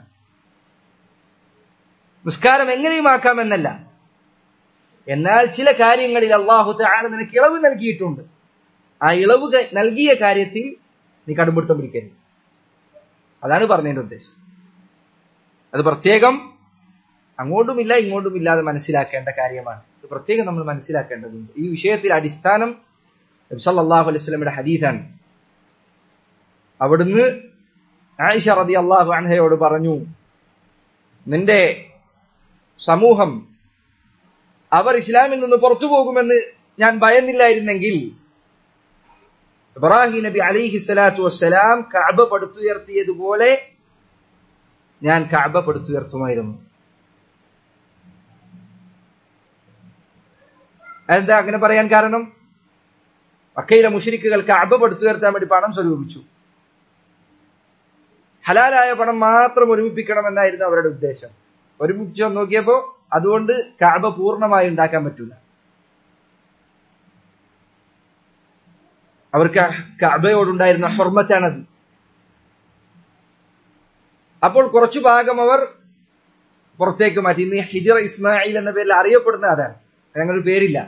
നിസ്കാരം എങ്ങനെയും ആക്കാമെന്നല്ല എന്നാൽ ചില കാര്യങ്ങളിൽ അള്ളാഹു താല നിനക്ക് ഇളവ് നൽകിയിട്ടുണ്ട് ആ ഇളവ് നൽകിയ കാര്യത്തിൽ നീ കടുംപിടുത്തം പിടിക്കരുത് അതാണ് പറഞ്ഞതിന്റെ ഉദ്ദേശം അത് പ്രത്യേകം അങ്ങോട്ടുമില്ല ഇങ്ങോട്ടും ഇല്ലാതെ മനസ്സിലാക്കേണ്ട കാര്യമാണ് ഇത് പ്രത്യേകം നമ്മൾ മനസ്സിലാക്കേണ്ടതുണ്ട് ഈ വിഷയത്തിൽ അടിസ്ഥാനം നബ്സല്ലാഹു അലൈഹി സ്വലമിയുടെ ഹദീസാണ് അവിടുന്ന് ആയിഷ റതി അള്ളാഹു അൻഹയോട് പറഞ്ഞു നിന്റെ സമൂഹം അവർ ഇസ്ലാമിൽ നിന്ന് പുറത്തു പോകുമെന്ന് ഞാൻ ഭയന്നില്ലായിരുന്നെങ്കിൽ ഇബ്രാഹിം നബി അലിഹി സ്വലാത്തു വസ്സലാം കഅബ പടുത്തുയർത്തിയതുപോലെ ഞാൻ കഅബ പടുത്തുയർത്തുമായിരുന്നു അതെന്താ അങ്ങനെ പറയാൻ കാരണം മക്കയിലെ മുഷരിക്കുകൾ കഅബ പടുത്തുയർത്താൻ വേണ്ടി പണം സ്വരൂപിച്ചു ഹലാലായ പണം മാത്രം ഒരുമിപ്പിക്കണമെന്നായിരുന്നു അവരുടെ ഉദ്ദേശം ഒരുമിച്ച് നോക്കിയപ്പോ അതുകൊണ്ട് കഅബ പൂർണ്ണമായി ഉണ്ടാക്കാൻ പറ്റൂല അവർക്ക് കഅബയോടുണ്ടായിരുന്ന ഹുർമത്താണത് അപ്പോൾ കുറച്ചു ഭാഗം അവർ പുറത്തേക്ക് മാറ്റി ഇന്ന് ഹിജർ ഇസ്മായിൽ എന്ന പേരിൽ അറിയപ്പെടുന്ന അതാണ് ഞങ്ങളൊരു പേരില്ല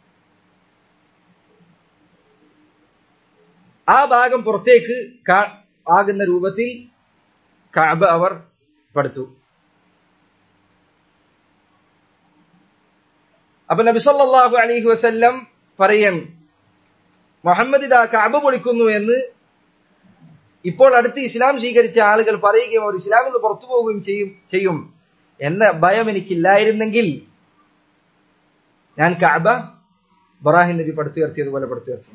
ആ ഭാഗം പുറത്തേക്ക് ആകുന്ന രൂപത്തിൽ കഅബ അവർ പടുത്തു അപ്പൊ നബി സല്ലല്ലാഹു അലൈഹി വസല്ലം പറയും മുഹമ്മദ് ഇതാ കഅബ പൊളിക്കുന്നു എന്ന് ഇപ്പോൾ അടുത്ത് ഇസ്ലാം സ്വീകരിച്ച ആളുകൾ പറയുകയും അവർ ഇസ്ലാമിൽ നിന്ന് പുറത്തു പോവുകയും ചെയ്യും ചെയ്യും എന്ന ഭയം എനിക്കില്ലായിരുന്നെങ്കിൽ ഞാൻ കഅബ ബറാഹിൻ നബി പടുത്തുയർത്തിയതുപോലെ പടുത്തുയർത്തി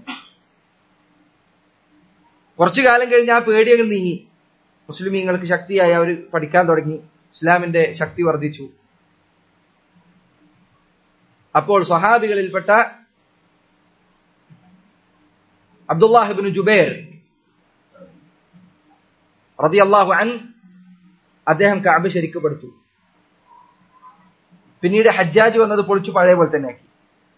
കുറച്ചു കാലം കഴിഞ്ഞ് ആ പേടിയങ്ങൾ നീങ്ങി മുസ്ലിമീങ്ങൾക്ക് ശക്തിയായി അവർ പഠിക്കാൻ തുടങ്ങി ഇസ്ലാമിന്റെ ശക്തി വർദ്ധിച്ചു അപ്പോൾ സഹാബികളിൽപ്പെട്ട അബ്ദുല്ലാഹിബിൻ ജുബൈർ റതിയല്ലാഹു അൻ അദ്ദേഹം കഅബ ശരിക്കപ്പെടുത്തു പിന്നീട് ഹജ്ജാജ് വന്നത് പൊളിച്ചു പഴയ പോലെ തന്നെ ആക്കി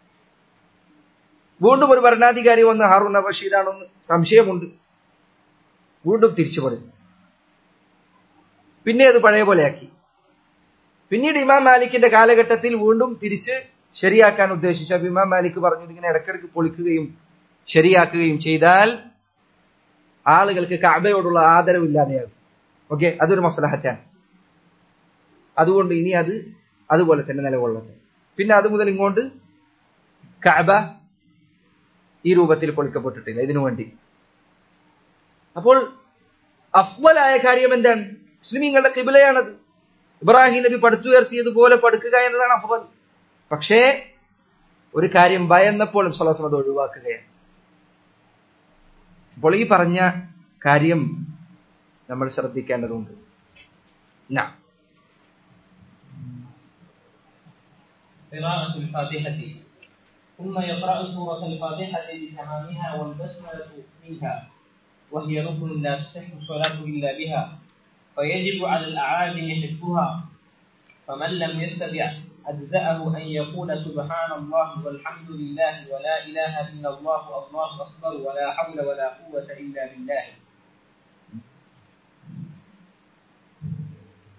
വീണ്ടും ഒരു ഭരണാധികാരി വന്ന് ഹാറൂൺ ബഷീറാണെന്ന് സംശയമുണ്ട് വീണ്ടും തിരിച്ചു പറഞ്ഞു പിന്നെ അത് പഴയ പോലെയാക്കി പിന്നീട് ഇമാം മാലിക്കിന്റെ കാലഘട്ടത്തിൽ വീണ്ടും തിരിച്ച് ശരിയാക്കാൻ ഉദ്ദേശിച്ചു അപ്പൊ ഇമാം മാലിക് പറഞ്ഞു ഇതിങ്ങനെ ഇടക്കിടക്ക് പൊളിക്കുകയും ശരിയാക്കുകയും ചെയ്താൽ ആളുകൾക്ക് കഅബയോടുള്ള ആദരവില്ലാതെയാകും ഓക്കെ അതൊരു മസലഹറ്റാണ് അതുകൊണ്ട് ഇനി അത് അതുപോലെ തന്നെ നിലകൊള്ളട്ടെ പിന്നെ അത് മുതൽ ഇങ്ങോട്ട് കഅബ ഈ രൂപത്തിൽ പൊളിക്കപ്പെട്ടിട്ടില്ല ഇതിനു വേണ്ടി അപ്പോൾ അഫ്വലായ കാര്യം എന്താണ് മുസ്ലിമീങ്ങളുടെ കിബിലയാണത് ഇബ്രാഹിം നബി പടുത്തുയർത്തിയതുപോലെ പടുക്കുക എന്നതാണ് അഫ്വൽ പക്ഷേ ഒരു കാര്യം ഭയന്നപ്പോഴും സലാസം അത് ഒഴിവാക്കുകയാണ് അപ്പോൾ ഈ പറഞ്ഞ കാര്യം നമ്മൾ ശ്രദ്ധിക്കേണ്ടതുണ്ട് നാ قراءة الفاتحة ثم يقرأ سورة الفاتحة بتمامها والبسملة منها وهي ركن لا تصح الصلاة إلا بها فيجب على الأعاجم حفظها فمن لم يستطع أجزأه أن يقول سبحان الله والحمد لله ولا إله إلا الله الله أكبر ولا حول ولا قوة إلا بالله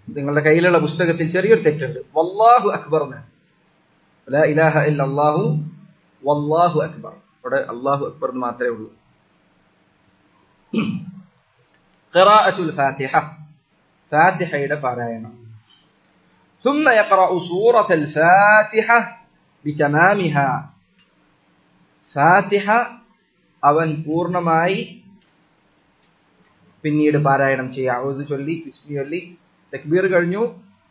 നിങ്ങളുടെ കയ്യിലുള്ള പുസ്തകത്തിൽ ചെറിയൊരു തെറ്റുണ്ട് വല്ലാഹു അക്ബർ ലാ ഇലാഹ ഇല്ല അല്ലാഹു വല്ലാഹു അക്ബർ ഇവിടെ അല്ലാഹു അക്ബർ എന്ന് മാത്രമേ ഉള്ളൂ ഖിറാഅത്തുൽ ഫാത്തിഹ ഫാത്തിഹയുടെ പാരായണം ثم يقرأ سورة الفاتحة بتمامها ഫാത്തിഹ അവൻ പൂർണ്ണമായി പിന്നീട് പാരായണം ചെയ്യുക ഔദ് ചൊല്ലി ഇസ്മി ചൊല്ലി തക്ബീർ കഴിഞ്ഞു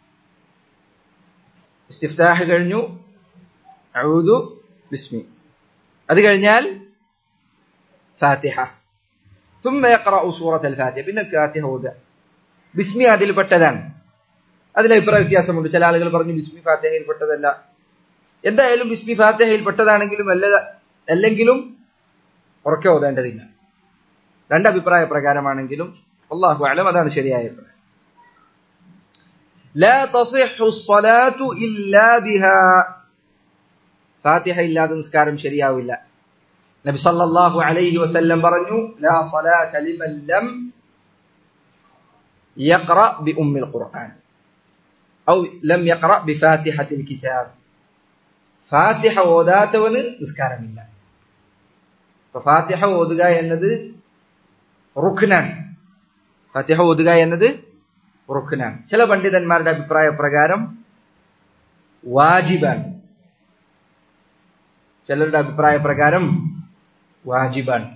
ഇസ്തിഫ്താഹ് കഴിഞ്ഞു ഔദു ബിസ്മി അത് കഴിഞ്ഞാൽ ഫാത്തിഹ ثم يقرأ سورة الفاتحة പിന്നെ ഫാത്തിഹ ഓതുക ബിസ്മി അതിൽപ്പെട്ടതാണ് അതിൽ അഭിപ്രായ വ്യത്യാസമുണ്ട് ചില ആളുകൾ പറഞ്ഞു ബിസ്മി ഫാത്തിഹയിൽപ്പെട്ടതല്ല എന്തായാലും ബിസ്മി ഫാത്തിഹയിൽപ്പെട്ടതാണെങ്കിലും അല്ല അല്ലെങ്കിലും ഉറക്കെ ഓതേണ്ടതില്ല രണ്ട് അഭിപ്രായ പ്രകാരമാണെങ്കിലും അള്ളാഹു അലം അതാണ് ശരിയായ അഭിപ്രായം لا تصح الصلاة إلا بها ഫാത്തിഹ ഇല്ലാതെ നിസ്കാരം ശരിയാവില്ല നബി സല്ലല്ലാഹു അലൈഹി വസല്ലം പറഞ്ഞു ലാ സ്വലാത ലിമൻ ലം യഖറ ബി ഉമ്മിൽ ഖുർആൻ ഔ ലം യഖറ ബി ഫാത്തിഹത്തിൽ കിതാബ് ഫാത്തിഹ ഓതാത്തവന് നിസ്കാരമില്ല അപ്പൊ ഫാത്തിഹ ഓതുക എന്നത് റുഖ്നാൻ ഫാത്തിഹ ഓതുക എന്നത് റുഖ്നാൻ ചില പണ്ഡിതന്മാരുടെ അഭിപ്രായ പ്രകാരം വാജിബാണ് ചിലരുടെ അഭിപ്രായ പ്രകാരം വാജിബാണ്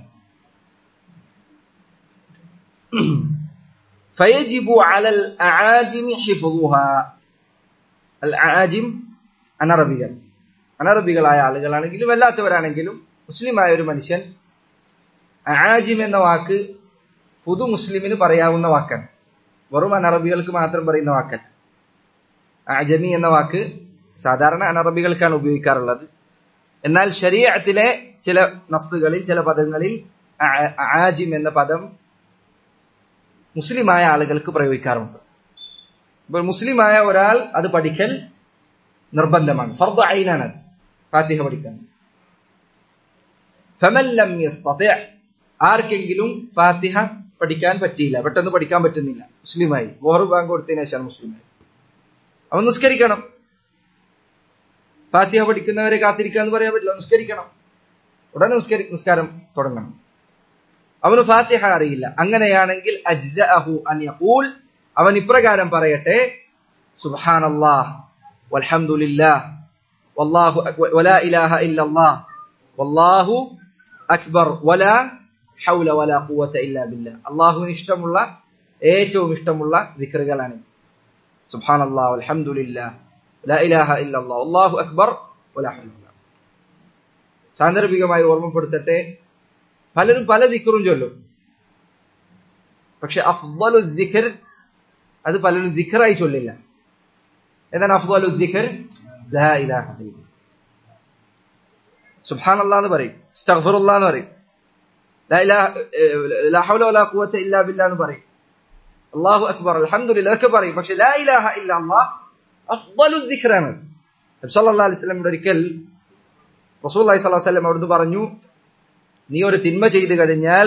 فيجب على الأعاجم حفظها الأعاجم അനറബികൾ അനറബികളായ ആളുകളാണെങ്കിലും അല്ലാത്തവരാണെങ്കിലും മുസ്ലിമായ ഒരു മനുഷ്യൻ ആജിം എന്ന വാക്ക് പുതു മുസ്ലിമിന് പറയാവുന്ന വാക്കാണ് വെറും അനറബികൾക്ക് മാത്രം പറയുന്ന വാക്കല്ല ആജമി എന്ന വാക്ക് സാധാരണ അനറബികൾക്കാണ് ഉപയോഗിക്കാറുള്ളത് എന്നാൽ ശരീരത്തിലെ ചില നസ്സുകളിൽ ചില പദങ്ങളിൽ ആജിം എന്ന പദം മുസ്ലിമായ ആളുകൾക്ക് പ്രയോഗിക്കാറുണ്ട് ഇപ്പോൾ മുസ്ലിമായ ഒരാൾ അത് പഠിക്കൽ നിർബന്ധമാണ് ഫർദ് ഐനാണ് ഫാത്തിഹ പഠിക്കാൻ ഫമല്ലം യസ്തതി' ആർക്കെങ്കിലും ഫാത്തിഹ പഠിക്കാൻ പറ്റിയില്ല പെട്ടെന്ന് പഠിക്കാൻ പറ്റുന്നില്ല മുസ്ലിമായി വോഹർ ബാങ്ക് കൊടുത്തതിനു ശേഷമാണ് മുസ്ലിമായി അവൻ നിസ്കരിക്കണം ഫാത്തിഹ പഠിക്കുന്നവരെ കാത്തിരിക്കുക എന്ന് പറയാൻ പറ്റില്ല നിസ്കരിക്കണം ഉടനെ നിസ്കരി നിസ്കാരം തുടങ്ങണം അവന് ഫാത്തിഹ അറിയില്ല അങ്ങനെയാണെങ്കിൽ അജ്സഅഹു അൻ യഖൂൽ അവൻ ഇപ്രകാരം പറയട്ടെ സുബ്ഹാനല്ലാഹ് വൽഹംദുലില്ലാഹ് വല്ലാഹു വലാ ഇലാഹ ഇല്ലല്ലാഹ് വല്ലാഹു അക്ബർ വലാ ഹൗല വലാ ഖുവത ഇല്ലാ ബില്ലാഹ് അല്ലാഹുവിന് ഇഷ്ടമുള്ള ഏറ്റവും ഇഷ്ടമുള്ള ദിക്റുകളാണ് സുബ്ഹാനല്ലാഹ് വൽഹംദുലില്ലാഹ് ലാ ഇലാഹ ഇല്ലല്ലാഹ് വല്ലാഹു അക്ബർ വലാ ഹൗല വലാ സാന്ദർഭികമായി ഓർമ്മപ്പെടുത്തട്ടെ പലരും പല ദിക്കറും ചൊല്ലും പക്ഷെ അഫ്ദലു ദിഖർ അത് പലരും ദിഖറായി ചൊല്ലില്ല ഏതാണ് അഫ്ദലു ദിഖർ ലാ ഇലാഹ ഇല്ലല്ലാഹ് സുബ്ഹാനല്ലാഹ് എന്ന് പറയും അസ്തഗ്ഫിറുല്ലാഹ് എന്ന് പറയും ലാ ഇലാഹ ലാ ഹൗല വലാ ഖുവത ഇല്ലാ ബില്ലാഹ് എന്ന് പറയും അല്ലാഹു അക്ബർ അൽഹംദുലില്ലാഹ് ഒക്കെ പറയും പക്ഷെ ലാ ഇലാഹ ഇല്ലല്ലാഹ് അഫ്ദലു ദിഖറാണ് നബി സല്ലല്ലാഹു അലൈഹി വസല്ലം ഒരിക്കൽ റസൂലുള്ളാഹി സ്വല്ലല്ലാഹു അലൈഹി വസല്ലം അവിടുന്ന് പറഞ്ഞു നീ ഒരു തിന്മ ചെയ്തു കഴിഞ്ഞാൽ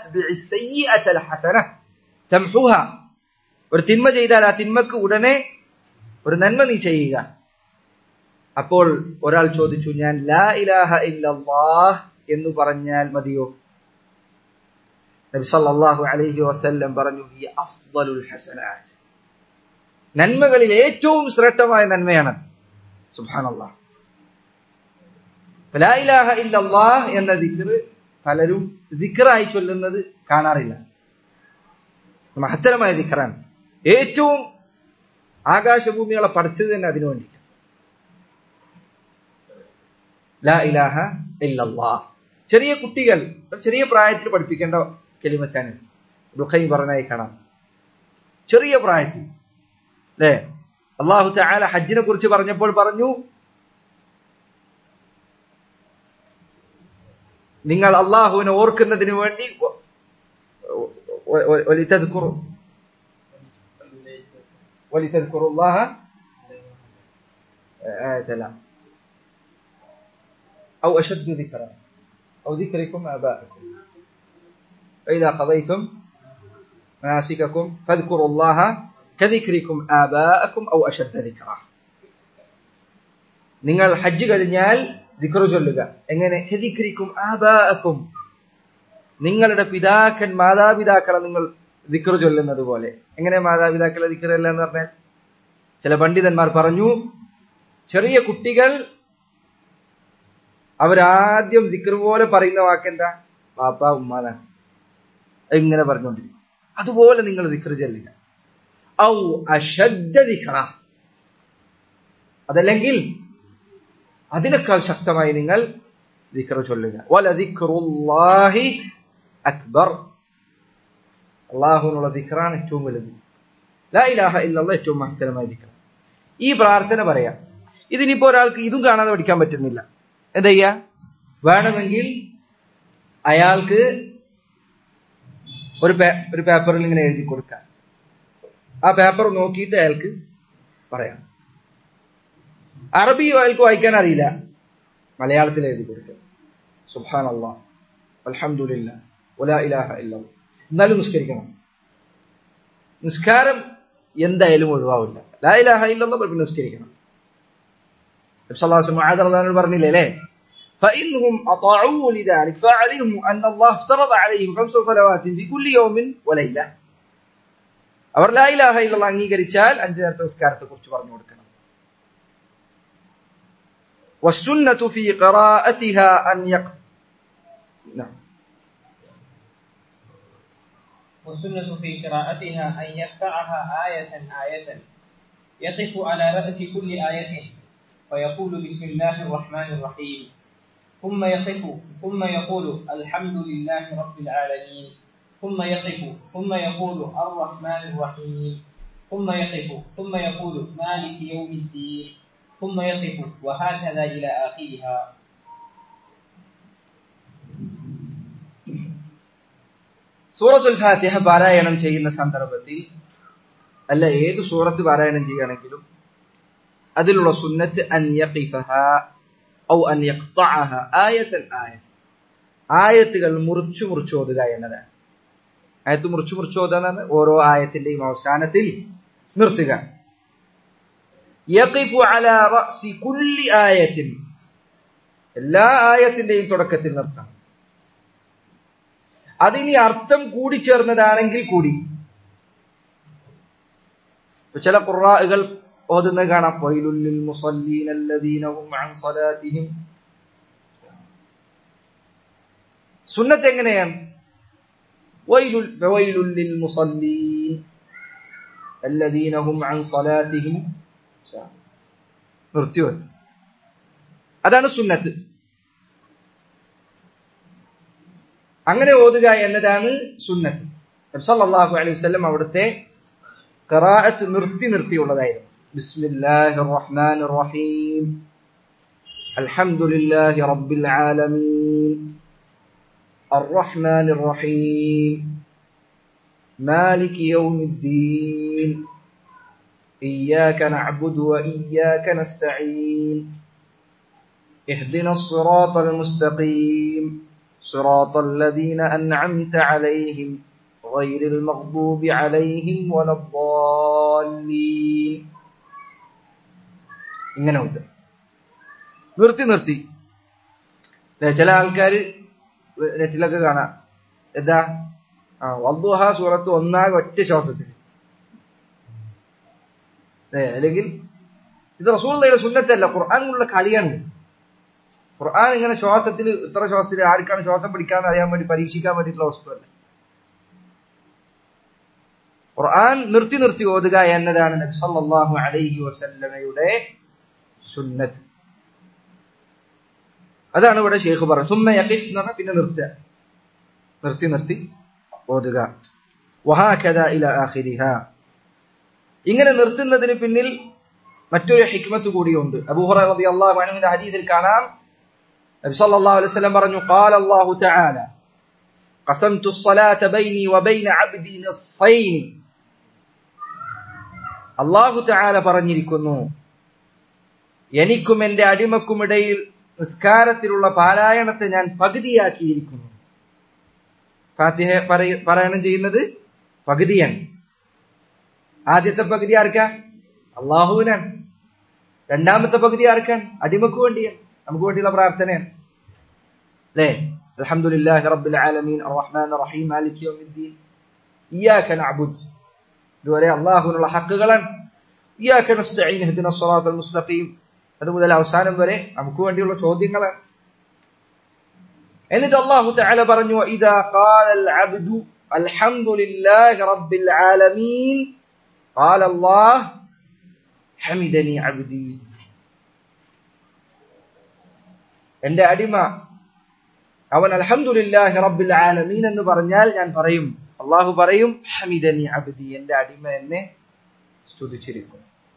ഒരു തിന്മ ചെയ്താൽ ആ തിന്മക്ക് ഉടനെ ഒരു നന്മ നീ ചെയ്യുക അപ്പോൾ ഒരാൾ ചോദിച്ചു ഞാൻ ലാ ഇലാഹ ഇല്ലല്ലാഹ് എന്ന് പറഞ്ഞാൽ മതിയോ നബി സല്ലല്ലാഹു അലൈഹി വസല്ലം പറഞ്ഞു ഹി അഫ്ദലുൽ ഹസനാത്ത് നന്മകളിൽ ഏറ്റവും ശ്രേഷ്ഠമായ നന്മയാണ് സുബ്ഹാനല്ലാഹ് ലാ ഇലാഹ ഇല്ലല്ലാഹ് എന്ന ദിക്റ് പലരും ദിക്റായി ചൊല്ലുന്നത് കാണാറില്ല മഹത്തരമായ ദിക്റാണ് ഏറ്റവും ആകാശഭൂമികളെ പഠിച്ചത് തന്നെ അതിനു വേണ്ടിയിട്ട് ലാ ഇലാഹ ഇല്ലല്ലാഹ് ചെറിയ കുട്ടികൾ ചെറിയ പ്രായത്തിൽ പഠിപ്പിക്കേണ്ട കെലിമത്താണ് ദുഃഖയും പറഞ്ഞായി കാണാം ചെറിയ പ്രായത്തിൽ അല്ലേ അള്ളാഹു തആല ഹജ്ജിനെ കുറിച്ച് പറഞ്ഞപ്പോൾ പറഞ്ഞു നിങ്ങൾ അള്ളാഹുവിനെ ഓർക്കുന്നതിന് വേണ്ടി ولتذكروا الله آية لا أو أشد ذكرا أو ذكركم آباءكم فإذا قضيتم مناسككم فاذكروا الله കദിക്രിക്കും ആബാഅക്കും ഔ അശദ്ദ ദിക്റ നിങ്ങൾ ഹജ്ജ് കഴിഞ്ഞാൽ ദിക്റ് ചൊല്ലുക എങ്ങനെ കദിക്രിക്കും ആബാഅക്കും നിങ്ങളുടെ പിതാക്കൻ മാതാപിതാക്കളെ നിങ്ങൾ ദിക്റ് ചൊല്ലുന്നത് പോലെ എങ്ങനെ മാതാപിതാക്കളെ ദിക്റ് അല്ല എന്ന് പറഞ്ഞാൽ ചില പണ്ഡിതന്മാർ പറഞ്ഞു ചെറിയ കുട്ടികൾ അവരാദ്യം ദിക്ർ പോലെ പറയുന്ന വാക്കെന്താ പാപ്പ ഉമ്മാനാണ് ഇങ്ങനെ പറഞ്ഞുകൊണ്ടിരിക്കും അതുപോലെ നിങ്ങൾ ദിക്ർ ചെല്ലുക ഔ അശദ്ദ ദിക്റ അതല്ലെങ്കിൽ അതിനേക്കാൾ ശക്തമായി നിങ്ങൾ ദിക്ർ ചൊല്ലുക വല ദിക്റുല്ലാഹി അക്ബർ അള്ളാഹുവിനുള്ള ദിക്റാണ് ഏറ്റവും വലുത് ലാ ഇലാഹ ഇല്ലല്ലാഹ് ഏറ്റവും മഹത്തരമായ ദിക്ർ ഈ പ്രാർത്ഥന പറയാം ഇതിനിപ്പോ ഒരാൾക്ക് ഇതും കാണാതെ പഠിക്കാൻ പറ്റുന്നില്ല എന്താ ചെയ്യാ വേണമെങ്കിൽ അയാൾക്ക് ഒരു ഒരു പേപ്പറിൽ ഇങ്ങനെ എഴുതി കൊടുക്കാം ആ പേപ്പർ നോക്കിയിട്ട് അയാൾക്ക് പറയാം അറബി അയാൾക്ക് വായിക്കാൻ അറിയില്ല മലയാളത്തിൽ എഴുതി കൊടുക്കുക സുഹാൻ അള്ളാഹ് അലഹമുല്ല ഉലാ ഇലാഹ ഇല്ല എന്നാലും നിസ്കരിക്കണം നിസ്കാരം എന്തായാലും ഒഴിവാവില്ല ലാ ഇലാഹ ഇല്ലെന്ന് പറഞ്ഞ് നിസ്കരിക്കണം പറഞ്ഞില്ലേ അല്ലേ فإنهم أطاعوه لذلك فعلموا أن الله افترض عليهم خمس صلوات في كل يوم وليلة അവർ ലാ ഇലാഹ ഇല്ലല്ലാഹ് അംഗീകരിച്ചാൽ അഞ്ച് നേരത്തെ നിസ്കാരത്തെ കുറിച്ച് പറഞ്ഞു കൊടുക്കണം والسنة في قراءتها أن يق نعم والسنة في قراءتها أن يقطعها آية آية يقف على رأس كل آية فيقول بسم الله الرحمن الرحيم ثم يقف ثم يقول الحمد لله رب العالمين ثم يقف ثم يقول الرحمن الرحيم ثم يقف ثم يقول مالك يوم الدين ثم يقف وهكذا إلى آخرها സൂറത്തുൽ ഫാത്തിഹ പാരായണം ചെയ്യുന്ന സന്ദർഭത്തിൽ അല്ല ഏത് സൂറത്ത് പാരായണം ചെയ്യുകയാണെങ്കിലും അതിലുള്ള സുന്നത്ത് അൻ യഖിഫഹ ഔ അൻ യഖ്തഅഹ ആയത്തൻ ആയ ആയത്തുകൾ മുറിച്ചു മുറിച്ചു ഓതുക എന്നതാണ് ആയത്ത് മുറിച്ചു മുറിച്ചു ഓതുക എന്നാണ് ഓരോ ആയത്തിന്റെയും അവസാനത്തിൽ നിർത്തുക യഖിഫു അലാ റഅസി കുല്ലി ആയത്തിൻ എല്ലാ ആയത്തിന്റെയും തുടക്കത്തിൽ നിർത്തണം അതിനി അർത്ഥം കൂടി ചേർന്നതാണെങ്കിൽ കൂടി ചില ഖുറാകൾ ഓതുന്നത് കാണാം വൈലുല്ലിൽ മുസല്ലീൻ അല്ലദീനഹും അൻ സലാത്തിഹിം സുന്നത്ത് എങ്ങനെയാണ് വൈലുൽ വൈലുല്ലിൽ മുസല്ലീൻ അല്ലദീനഹും അൻ സലാത്തിഹിം നിർത്തിയോ അതാണ് സുന്നത്ത് അങ്ങനെ ഓതുക എന്നതാണ് സുന്നത്ത് സല്ലല്ലാഹു അലൈഹി വസല്ലം അവിടുത്തെ ഖറാഅത്ത് നിർത്തി നിർത്തിയുള്ളതായിരുന്നു ബിസ്മില്ലാഹിർ റഹ്മാനിർ റഹീം അൽഹംദുലില്ലാഹി റബ്ബിൽ ആലമീൻ الرحمن الرحيم مالك يوم الدين إياك نعبد وإياك نستعين اهدنا الصراط المستقيم صراط الذين أنعمت عليهم غير المغضوب عليهم ولا الضالين ഇങ്ങനെ ഉണ്ട് നിർത്തി നിർത്തി ചില ആൾക്കാർ നെറ്റിലൊക്കെ കാണാം എന്താ ആ വദ്ദുഹ സൂറത്ത് ഒന്നാകെ ഒറ്റ ശ്വാസത്തിൽ അല്ലെങ്കിൽ ഇത് റസൂള്ളയുടെ സുന്നത്തല്ല ഖുർആാനുള്ള കളിയാണ് ഖുർആൻ ഇങ്ങനെ ശ്വാസത്തിൽ ഇത്ര ശ്വാസത്തിൽ ആർക്കാണ് ശ്വാസം പിടിക്കാന്ന് അറിയാൻ വേണ്ടി പരീക്ഷിക്കാൻ വേണ്ടിയിട്ടുള്ള വസ്തുവല്ല ഖുർആൻ നിർത്തി നിർത്തി ഓതുക എന്നതാണ് നബി സല്ലല്ലാഹു അലൈഹി വസല്ലമയുടെ സുന്നത്ത് അതാണ് ഇവിടെ ഷെയ്ഖ് പറഞ്ഞത് സുമ്മ യഖിഫ് എന്ന് പറഞ്ഞാൽ പിന്നെ നിർത്തുക നിർത്തി നിർത്തി ഓതുക വഹാകദ ഇല ആഖിരിഹ ഇങ്ങനെ നിർത്തുന്നതിന് പിന്നിൽ മറ്റൊരു ഹിക്മത്ത് കൂടിയുണ്ട് അബൂഹുറ റളിയല്ലാഹു അൻഹുവിന്റെ ഹദീസിൽ കാണാം നബി സല്ലല്ലാഹു അലൈഹി വസല്ലം പറഞ്ഞു ഖാല അല്ലാഹു തആല قسمت الصلاة بيني وبين عبدي نصفين അള്ളാഹു തആല പറഞ്ഞിരിക്കുന്നു എനിക്കും എന്റെ അടിമക്കുമിടയിൽ നിസ്കാരത്തിലുള്ള പാരായണത്തെ ഞാൻ പകുതിയാക്കിയിരിക്കുന്നു ഫാത്തിഹ പാരായണം ചെയ്യുന്നത് പകുതിയാണ് ആദ്യത്തെ പകുതി ആർക്കാ അള്ളാഹുവിനാണ് രണ്ടാമത്തെ പകുതി ആർക്കാണ് അടിമക്ക് വേണ്ടിയാണ് നമുക്ക് വേണ്ടിയുള്ള പ്രാർത്ഥനയാണ് അല്ലേ അൽഹംദുലില്ലാഹി റബ്ബിൽ ആലമീൻ അർറഹ്മാൻ റഹീം മാലിക് യൗമിദ്ദീൻ ഇയ്യാക നഅബുദ് ഇതുവരെ അള്ളാഹുവിനുള്ള ഹക്കുകളാണ് ഇയ്യാക നസ്തഈൻ ഇഹ്ദിന സ്വറാത്തൽ മുസ്തഖീം അത് മുതൽ അവസാനം വരെ നമുക്ക് വേണ്ടിയുള്ള ചോദ്യങ്ങളാണ് എന്നിട്ട് അള്ളാഹു തആല പറഞ്ഞു ഇദാ ഖാലൽ അബ്ദു അൽഹംദുലില്ലാഹി റബ്ബിൽ ആലമീൻ ഖാല അല്ലാഹ് ഹമിദനി അബ്ദി എന്റെ അടിമ അവൻ അൽഹംദുലില്ലാഹി റബ്ബിൽ ആലമീൻ എന്ന് പറഞ്ഞാൽ ഞാൻ പറയും അള്ളാഹു പറയും ഹമിദനി അബ്ദി എന്റെ അടിമ എന്നെ സ്തുതിച്ചിരിക്കുന്നു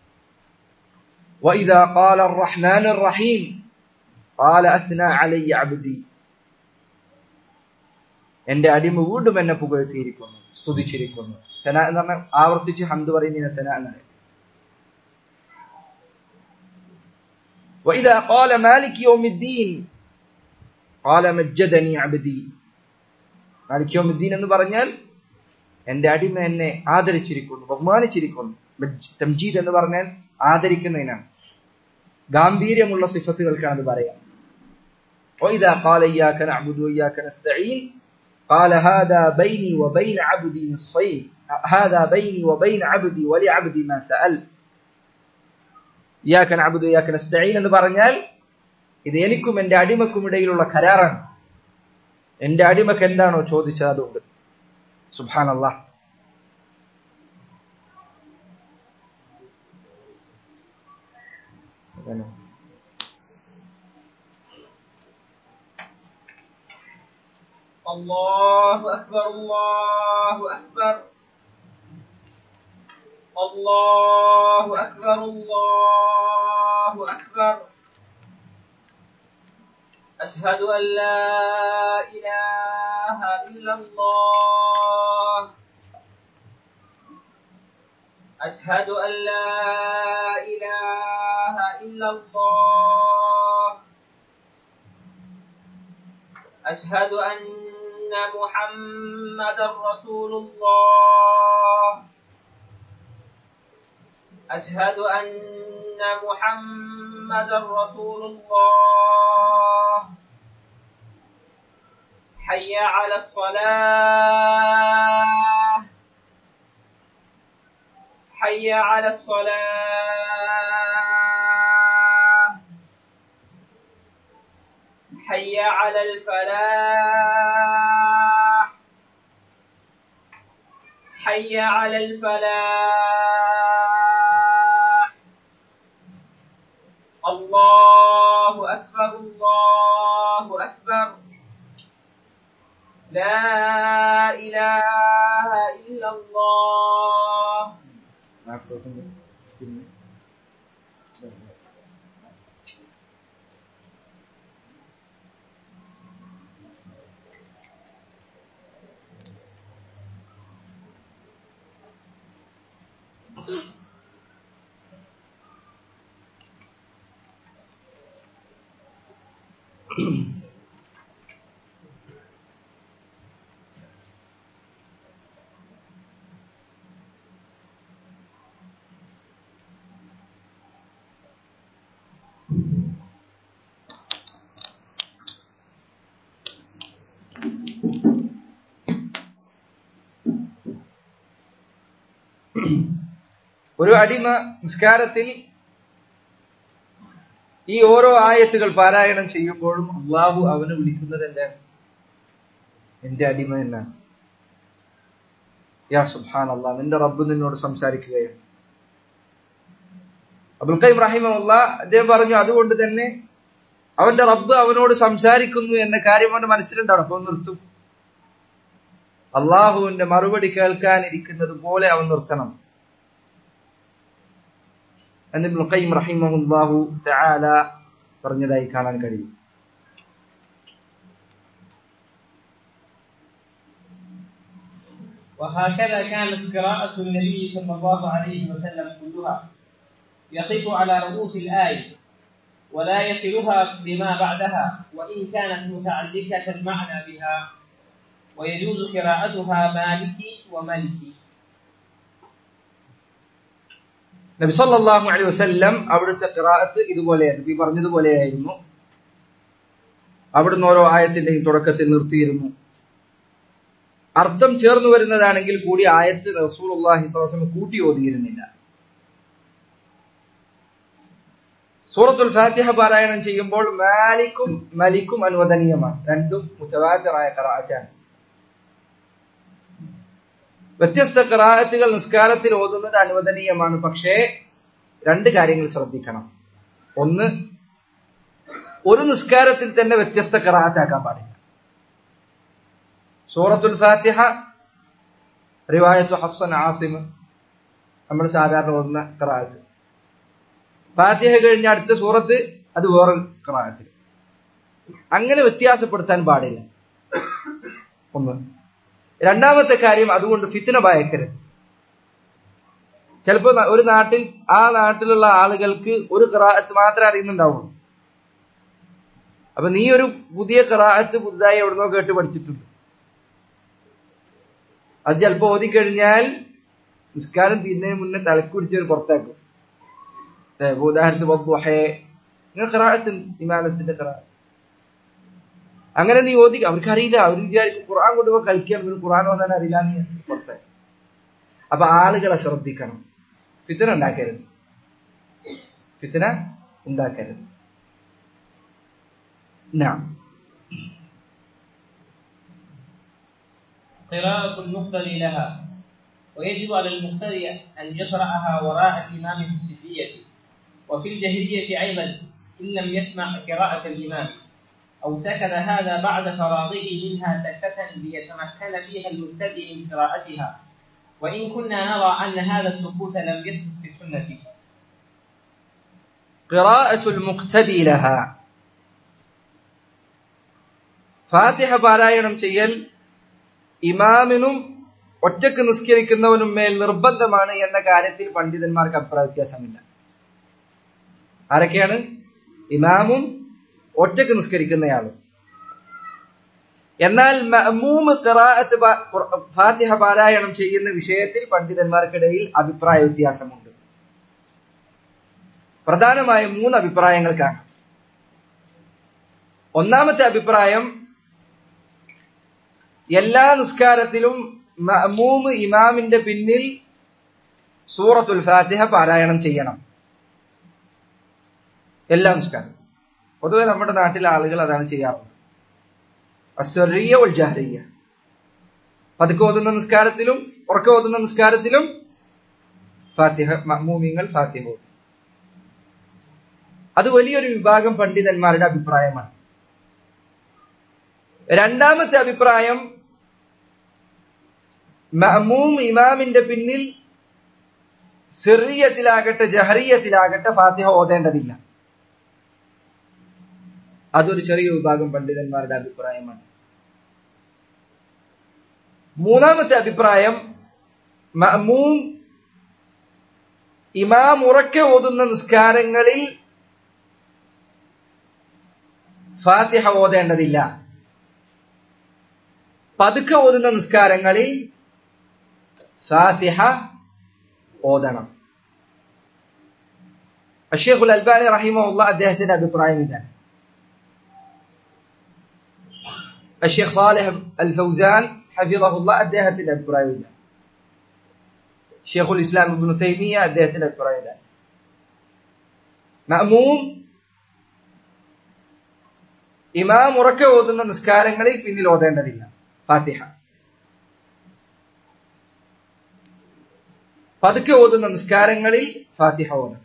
وإذا قال الرحمن الرحيم قال أثنى علي عبدي എന്റെ അടിമ വീണ്ടും എന്നെ പുകഴ്ത്തിയിരിക്കുന്നു സ്തുതിച്ചിരിക്കുന്നു സെന എന്ന് പറഞ്ഞാൽ ആവർത്തിച്ച് ഹംദ് പറയുന്ന സെന എന്നാണ് وإذا قال مالك يوم الدين قال مجدني عبدي മാലിക് യോം الدين എന്ന് പറഞ്ഞാൽ എന്റെ അടിമ എന്നെ ആദരിച്ചിരിക്കുന്നു ബഹുമാനിച്ചിരിക്കുന്നു തംജീദ് എന്ന് പറഞ്ഞാൽ ആദരിക്കുന്നതിനാണ് ഗാംഭീര്യമുള്ള സിഫത്തുകൾക്കാണ് അത് പറയാം وإذا قال إياك نعبد وإياك نستعين قال هذا بيني وبين عبدي نصفين هذا بيني وبين عبدي ولعبدي ما سأل إياك نعبد وإياك نستعين എന്ന് പറഞ്ഞാൽ ഇത് എനിക്കും എന്റെ അടിമക്കും ഇടയിലുള്ള കരാറാണ് എന്റെ അടിമക്ക് എന്താണോ ചോദിച്ചത് അതുകൊണ്ട് സുബാൻ അള്ളാഹ് الله أكبر الله أكبر الله أكبر الله أكبر أشهد أن لا إله إلا الله أشهد أن لا إله إلا الله أشهد أن محمد رسول الله أشهد أن محمد رسول الله حي على الصلاة حي على الصلاة حي على الفلاح حي على الفلاح الله أكبر الله أكبر لا إله إلا الله ഒരു അടിമ നിസ്കാരത്തിൽ ഈ ഓരോ ആയത്തുകൾ പാരായണം ചെയ്യുമ്പോഴും അള്ളാഹു അവന് വിളിക്കുന്നത് എന്താണ് എന്റെ അടിമ എന്നാണ് യാ സുബ്ഹാൻ അള്ളാഹ് നിന്റെ റബ്ബ് നിന്നോട് സംസാരിക്കുകയാണ് അബുൽ ഖൈം റഹിമുള്ള അദ്ദേഹം പറഞ്ഞു അതുകൊണ്ട് തന്നെ അവന്റെ റബ്ബ് അവനോട് സംസാരിക്കുന്നു എന്ന കാര്യം അവന്റെ മനസ്സിലുണ്ടാവും അപ്പൊ നിർത്തും അള്ളാഹുവിന്റെ മറുപടി കേൾക്കാനിരിക്കുന്നത് പോലെ അവൻ നിർത്തണം എന്ന് ഇബ്നുൽ ഖയ്യിം റഹിമഹുല്ലാഹു തആല പറഞ്ഞതായി കാണാൻ കഴിയും وهكذا كانت قراءة النبي صلى الله عليه وسلم كلها يقف على رؤوس الآية ولا يصلها بما بعدها وإن كانت متعلقة المعنى بها ويجوز قراءتها مالكي وملكي നബി സല്ലല്ലാഹു അലൈഹി വസല്ലം അവിടുത്തെ ഖിറാഅത്ത് ഇതുപോലെയായിരുന്നു ഈ പറഞ്ഞതുപോലെയായിരുന്നു അവിടുന്ന് ഓരോ ആയത്തിന്റെയും തുടക്കത്തിൽ നിർത്തിയിരുന്നു അർത്ഥം ചേർന്നു വരുന്നതാണെങ്കിൽ കൂടി ആയത്ത് റസൂലുള്ളാഹി സ്വല്ലല്ലാഹു അലൈഹി വസല്ലം കൂട്ടി ഓതിയിരുന്നില്ല സൂറത്തുൽ ഫാത്തിഹ പാരായണം ചെയ്യുമ്പോൾ മാലിക്കും മലിക്കും അനുവദനീയമാണ് രണ്ടും മുത്തവാത്തിറായ ഖറാഅത്താണ് വ്യത്യസ്ത ഖറാഅത്തുകൾ നിസ്കാരത്തിൽ ഓതുന്നത് അനുവദനീയമാണ് പക്ഷേ രണ്ട് കാര്യങ്ങൾ ശ്രദ്ധിക്കണം ഒന്ന് ഒരു നിസ്കാരത്തിൽ തന്നെ വ്യത്യസ്ത ഖറാഅത്താക്കാൻ പാടില്ല സൂറത്തുൽ ഫാത്തിഹ റിവായത്തു ഹഫ്സൻ ആസിം നമ്മൾ സാധാരണ ഓതുന്ന ഖറാഅത്ത് ഫാത്തിഹ കഴിഞ്ഞ അടുത്ത സൂറത്ത് അത് വേറെ ഖറാഅത്തിൽ അങ്ങനെ വ്യത്യാസപ്പെടുത്താൻ പാടില്ല ഒന്ന് രണ്ടാമത്തെ കാര്യം അതുകൊണ്ട് ഫിത്തിന ഭയക്കരുത് ചിലപ്പോ ഒരു നാട്ടിൽ ആ നാട്ടിലുള്ള ആളുകൾക്ക് ഒരു ഖറാഅത്ത് മാത്രമേ അറിയുന്നുണ്ടാവുള്ളൂ അപ്പൊ നീ ഒരു പുതിയ ഖറാഅത്ത് പുതുതായി എവിടുന്നോ കേട്ട് പഠിച്ചിട്ടുണ്ട് അത് ചിലപ്പോ ഓതിക്കഴിഞ്ഞാൽ നിസ്കാരം തീരുന്നതിന് മുന്നേ തലക്കുടിച്ചൊരു പുറത്താക്കും ഉദാഹരണത്തിന് വദ്ദുഹേ നിങ്ങൾ ഖറാഅത്ത് ഇമാനത്തിന്റെ ഖറാഅത്ത് അങ്ങനെ നീ ഓതി അവർക്ക് അറിയില്ല അവർ വിചാരിക്കും ഖുർആൻ കൊണ്ടുപോ കളിക്കാൻ ഇവന് ഖുർആൻ ഓതാൻ അറിയില്ല നീ പുറത്തെ അപ്പൊ ആളുകളെ ശ്രദ്ധിക്കണം ഫിത്തന ഉണ്ടാക്കരുത് ഫിത്തന ഉണ്ടാക്കരുത് نعم قراءة المقتدي لها ويجب على المقتدي أن يقرأها وراء الإمام في السرية وفي الجهرية أيضا إن لم يسمع قراءة الإمام أو سكت هذا بعد فراغه منها سكتة ليتمكن فيها المبتدئ من قراءتها وإن كنا نرى أن هذا السكوت لم يثبت في السنة قراءة المقتدي لها ഫാത്തിഹ പാരായണം ചെയ്യൽ ഇമാമിനും ഒറ്റക്ക് നിസ്കരിക്കുന്നവനും മേൽ നിർബന്ധമാണ് എന്ന കാര്യത്തിൽ പണ്ഡിതന്മാർക്ക് അഭിപ്രായ വ്യത്യാസമില്ല ആരൊക്കെയാണ് ഇമാമും ഒറ്റക്ക് നിസ്കരിക്കുന്നയാളും എന്നാൽ മഅമൂമ് ഖിറാഅത്ത് ഫാത്തിഹ പാരായണം ചെയ്യുന്ന വിഷയത്തിൽ പണ്ഡിതന്മാർക്കിടയിൽ അഭിപ്രായ വ്യത്യാസമുണ്ട് പ്രധാനമായും മൂന്ന് അഭിപ്രായങ്ങൾ കാണാം ഒന്നാമത്തെ അഭിപ്രായം എല്ലാ നിസ്കാരത്തിലും മഅമൂമ് ഇമാമിന്റെ പിന്നിൽ സൂറത്തുൽ ഫാത്തിഹ പാരായണം ചെയ്യണം എല്ലാ നിസ്കാരം പൊതുവെ നമ്മുടെ നാട്ടിലെ ആളുകൾ അതാണ് ചെയ്യാറുള്ളത് അസ്വറിയ ഉൽ ജഹറിയ പതുക്കെ ഓതുന്ന നിസ്കാരത്തിലും ഉറക്കെ ഓതുന്ന നിസ്കാരത്തിലും ഫാത്തിഹ മഅമൂമിങ്ങൾ ഫാത്തിഹ ഓതും അത് വലിയൊരു വിഭാഗം പണ്ഡിതന്മാരുടെ അഭിപ്രായമാണ് രണ്ടാമത്തെ അഭിപ്രായം മഅമൂം ഇമാമിന്റെ പിന്നിൽ സിറിയത്തിലാകട്ടെ ജഹറിയത്തിലാകട്ടെ ഫാത്തിഹ ഓതേണ്ടതില്ല അതൊരു ചെറിയ വിഭാഗം പണ്ഡിതന്മാരുടെ അഭിപ്രായമാണ് മൂന്നാമത്തെ അഭിപ്രായം മഅമൂം ഇമാം ഉറക്കെ ഓതുന്ന നിസ്കാരങ്ങളിൽ ഫാത്തിഹ ഓതേണ്ടതില്ല പതുക്കെ ഓതുന്ന നിസ്കാരങ്ങളിൽ ഫാത്തിഹ ഓതണം അഷേഖുൽ അൽബാനി റഹിമുള്ള അദ്ദേഹത്തിന്റെ അഭിപ്രായം ഇതാണ് الشيخ صالح الفوزان حفظه الله അദ്ദേഹത്തിന്റെ അഭിപ്രായം ഇതാണ് ഷെയ്ഖുൽ ഇസ്ലാം ഇബ്നു തൈമിയ അദ്ദേഹത്തിന്റെ അഭിപ്രായം ഇതാണ് മഅമൂം ഇമാം ഉറക്കെ ഓതുന്ന നിസ്കാരങ്ങളിൽ പിന്നിൽ ഓതേണ്ടതില്ല ഫാത്തിഹ പതുക്കെ ഓതുന്ന നിസ്കാരങ്ങളിൽ ഫാത്തിഹ ഓതണം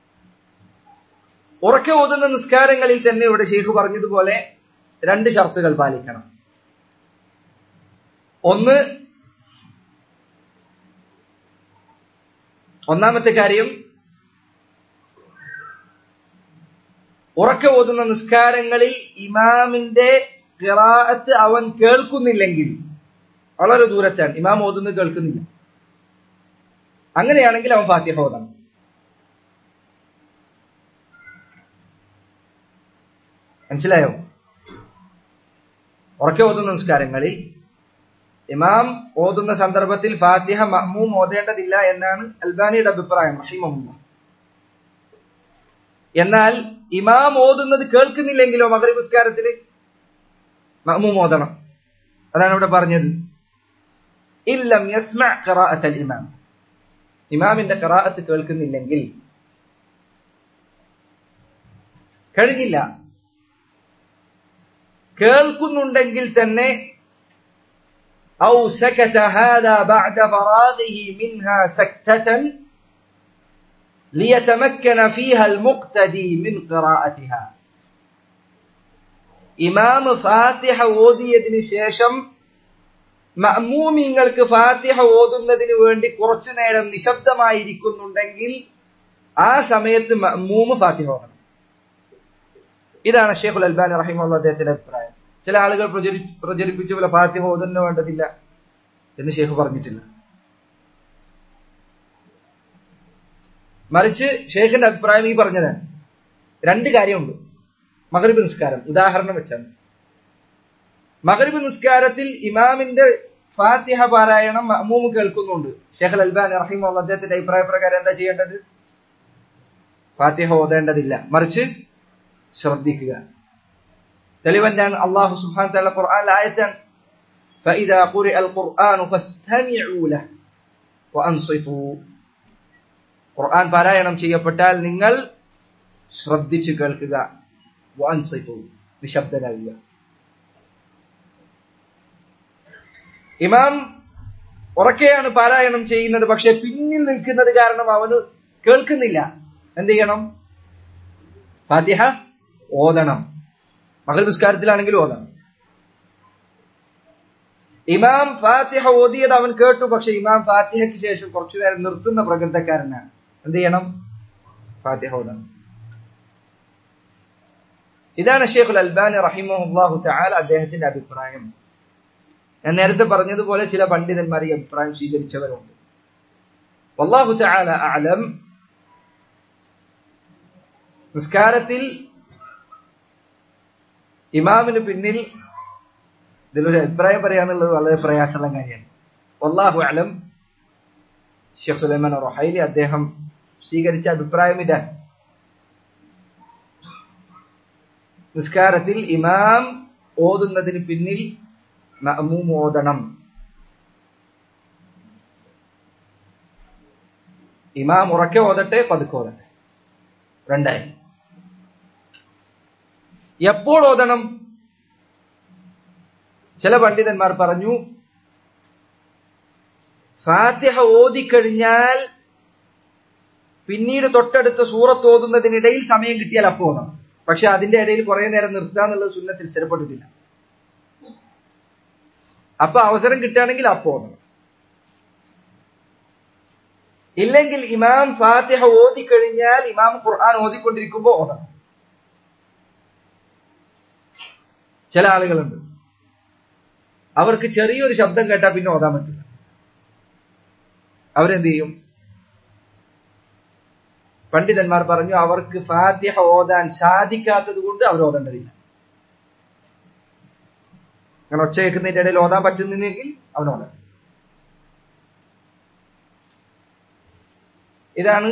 ഉറക്കെ ഓതുന്ന നിസ്കാരങ്ങളിൽ തന്നെ ഇവിടെ ഷെയ്ഖ് പറഞ്ഞതുപോലെ രണ്ട് ഷർത്തുകൾ പാലിക്കണം ഒന്ന് ഒന്നാമത്തെ കാര്യം ഉറക്കെ ഓതുന്ന നിസ്കാരങ്ങളിൽ ഇമാമിന്റെ ഖിറാഅത്ത് അവൻ കേൾക്കുന്നില്ലെങ്കിൽ വളരെ ദൂരത്താണ് ഇമാം ഓതുന്നത് കേൾക്കുന്നില്ല അങ്ങനെയാണെങ്കിൽ അവൻ ഫാത്തിഹ ഓതണം മനസ്സിലായോ ഉറക്കെ ഓതുന്ന നിസ്കാരങ്ങളിൽ ഇമാം ഓതുന്ന സന്ദർഭത്തിൽ ഫാത്തിഹ മഹ്മൂം ഓതേണ്ടതില്ല എന്നാണ് അൽബാനിയുടെ അഭിപ്രായം റഹിമഹുല്ല എന്നാൽ ഇമാം ഓതുന്നത് കേൾക്കുന്നില്ലെങ്കിലോ മകരീബ് നിസ്കാരത്തില് മഅ്മൂം ഓതണം അതാണ് ഇവിടെ പറഞ്ഞത് ഇല്ലം യസ്മഅ ഖിറാഅത്തൽ ഇമാം ഇമാമിന്റെ ഖിറാഅത്ത് കേൾക്കുന്നില്ലെങ്കിൽ കഴിഞ്ഞില്ല കേൾക്കുന്നുണ്ടെങ്കിൽ തന്നെ ഔ സകത ഹാദാ ബഅദ ഫറാഗിഹി മിൻഹാ സക്തതൻ ലിയതമക്കന ഫീഹാ المقتدي من قراءتها ഇമാം ഫാത്തിഹ ഓതിയതിനു ശേഷം മഅ്മൂമിങ്ങൾക്ക് ഫാത്തിഹ ഓതുന്നതിന് വേണ്ടി കുറച്ചു നേരം നിശബ്ദമായിരിക്കുന്നുണ്ടെങ്കിൽ ആ സമയത്ത് മഅ്മൂമ് ഫാത്തിഹ ഓതണം ഇതാണ് ഷെയ്ഖുൽ അൽബാനി റഹിമുള്ള അദ്ദേഹത്തിന്റെ അഭിപ്രായം ചില ആളുകൾ പ്രചരി പ്രചരിപ്പിച്ച പോലെ ഫാത്തിഹ ഓതുന്ന വേണ്ടതില്ല എന്ന് ഷെയ്ഖ് പറഞ്ഞിട്ടില്ല മറിച്ച് ഷെയ്ഖിന്റെ അഭിപ്രായം ഈ പറഞ്ഞതാണ് രണ്ട് കാര്യമുണ്ട് മകരിബ് നിസ്കാരം ഉദാഹരണം വെച്ചാണ് മകരിബ് നിസ്കാരത്തിൽ ഇമാമിന്റെ ഫാത്തിഹ പാരായണം മഅ്മൂമ് കേൾക്കുന്നുണ്ട് ഷെയ്ഖ് അൽബാനി റഹിമുള്ള അദ്ദേഹത്തിന്റെ അഭിപ്രായ പ്രകാരം എന്താ ചെയ്യേണ്ടത് ഫാത്തിഹ ഓതേണ്ടതില്ല മറിച്ച് ശ്രദ്ധിക്കുക തെളിവെന്താണ് അള്ളാഹു സുബ്ഹാന തആല ഖുർആനിൽ ആയത്താണ് فإذا قرئ القرآن فاستمعوا له وأنصتوا ഖുർആൻ പാരായണം ചെയ്യപ്പെട്ടാൽ നിങ്ങൾ ശ്രദ്ധിച്ചു കേൾക്കുക വഅൻസിതു നിശബ്ദരാകുക ഇമാം ഉറക്കെയാണ് പാരായണം ചെയ്യുന്നത് പക്ഷെ പിന്നിൽ നിൽക്കുന്നത് കാരണം അവന് കേൾക്കുന്നില്ല എന്ത് ചെയ്യണം ഫാത്തിഹ ഓതണം മകൾ നിസ്കാരത്തിലാണെങ്കിലും ഓതണം ഇമാം ഫാത്തിഹ ഓതിയത് അവൻ കേട്ടു പക്ഷെ ഇമാം ഫാത്തിഹയ്ക്ക് ശേഷം കുറച്ചു നേരം നിർത്തുന്ന പ്രകൃതക്കാരനാണ് എന്ത് ചെയ്യണം ഫാത്തിഹ ഓതണം ഇതാണ് ഷെയ്ഖുൽ അൽബാനി റഹിമുല്ലാഹു തആല അദ്ദേഹത്തിന്റെ അഭിപ്രായം ഞാൻ നേരത്തെ പറഞ്ഞതുപോലെ ചില പണ്ഡിതന്മാർ ഈ അഭിപ്രായം സ്വീകരിച്ചവരുണ്ട് വല്ലാഹു തആല അഅലം നിസ്കാരത്തിൽ ഇമാമിന് പിന്നിൽ ഇതിലൊരു അഭിപ്രായം പറയാന്നുള്ളത് വളരെ പ്രയാസമുള്ള കാര്യമാണ് വല്ലാഹു അലം ഷെയ്ഖ് സുലൈമാൻ റൊഹൈലി അദ്ദേഹം സ്വീകരിച്ച അഭിപ്രായം ഇതാണ് നിസ്കാരത്തിൽ ഇമാം ഓതുന്നതിന് പിന്നിൽ മഅ്മൂം ഓതണം ഇമാം ഉറക്കെ ഓതട്ടെ പതുക്കെ ഓതട്ടെ രണ്ടായി എപ്പോൾ ഓതണം ചില പണ്ഡിതന്മാർ പറഞ്ഞു ഫാത്തിഹ ഓതിക്കഴിഞ്ഞാൽ പിന്നീട് തൊട്ടടുത്ത സൂറത്ത് ഓതുന്നതിനിടയിൽ സമയം കിട്ടിയാൽ അപ്പോൾ ഓതണം പക്ഷെ അതിന്റെ ഇടയിൽ കുറെ നേരം നിർത്തുക എന്നുള്ളത് സുന്നത്തിൽ സ്ഥിരപ്പെട്ടിട്ടില്ല അപ്പൊ അവസരം കിട്ടുകയാണെങ്കിൽ അപ്പോൾ ഓതണം ഇല്ലെങ്കിൽ ഇമാം ഫാത്തിഹ ഓതിക്കഴിഞ്ഞാൽ ഇമാം ഖുർആൻ ഓതിക്കൊണ്ടിരിക്കുമ്പോൾ ഓതണം ചില ആളുകളുണ്ട് അവർക്ക് ചെറിയൊരു ശബ്ദം കേട്ടാൽ പിന്നെ ഓതാൻ പറ്റില്ല അവരെന്ത് ചെയ്യും പണ്ഡിതന്മാർ പറഞ്ഞു അവർക്ക് ഫാത്തിഹ ഓതാൻ സാധിക്കാത്തത് കൊണ്ട് അവർ ഓതേണ്ടതില്ല അങ്ങനെ ഒച്ച കേൾക്കുന്നതിന്റെ ഇടയിൽ ഓതാൻ പറ്റുന്നെങ്കിൽ അവൻ ഓതാൻ ഇതാണ്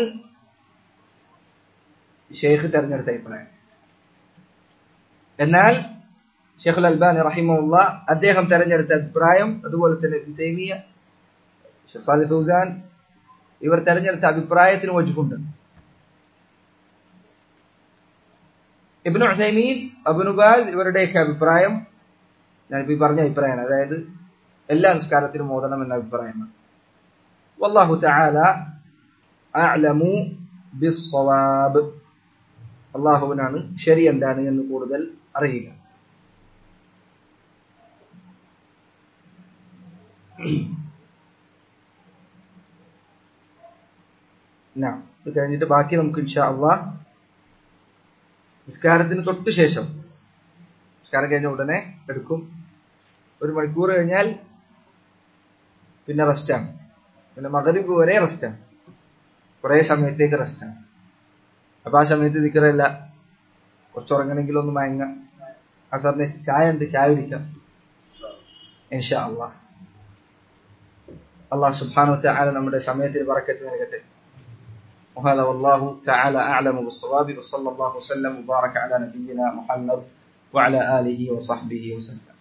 ഷെയ്ഖ് തെരഞ്ഞെടുത്ത അഭിപ്രായം എന്നാൽ ഷെയ്ഖുൽ അൽബാനി റഹിമുള്ള അദ്ദേഹം തെരഞ്ഞെടുത്ത അഭിപ്രായം അതുപോലെ തന്നെ തൈമിയ സാലിഫ് ഫൗസാൻ ഇവർ തെരഞ്ഞെടുത്ത അഭിപ്രായത്തിന് വജുണ്ട് ഇബ്നു ഉസൈമീൻ അബ്നുബാൽ ഇവരുടെയൊക്കെ അഭിപ്രായം ഞാനിപ്പോ ഈ പറഞ്ഞ അഭിപ്രായമാണ് അതായത് എല്ലാ നിസ്കാരത്തിലും ഓതണം എന്ന അഭിപ്രായമാണ് വല്ലാഹു തആല അഅലമു ബിസ്സവാബ് അള്ളാഹുവിനാണ് ശരി എന്താണ് എന്ന് കൂടുതൽ അറിയുക ഇത് കഴിഞ്ഞിട്ട് ബാക്കി നമുക്ക് ഇൻഷാ അള്ളാഹ് നിസ്കാരത്തിന് തൊട്ട് ശേഷം നിസ്കാരം കഴിഞ്ഞ ഉടനെ എടുക്കും ഒരു മണിക്കൂർ കഴിഞ്ഞാൽ പിന്നെ റെസ്റ്റാണ് പിന്നെ മകരിബ് വരെ റെസ്റ്റാണ് കുറെ സമയത്തേക്ക് റെസ്റ്റാണ് അപ്പൊ ആ സമയത്ത് ദിക്കറല്ല കുറച്ച് ഉറങ്ങണമെങ്കിൽ ഒന്ന് മയങ്ങ അസറിന് ചായ ഉണ്ട് ചായ കുടിക്കാം ഇൻഷാ അള്ളാഹ് അള്ളാഹ് സുബ്ഹാനഹു വതആല നമ്മുടെ സമയത്തിന് ബറക്കത്ത് നൽകട്ടെ وهذا والله تعالى أعلم بالصواب وصلى الله وسلم وبارك على نبينا محمد وعلى آله وصحبه وسلم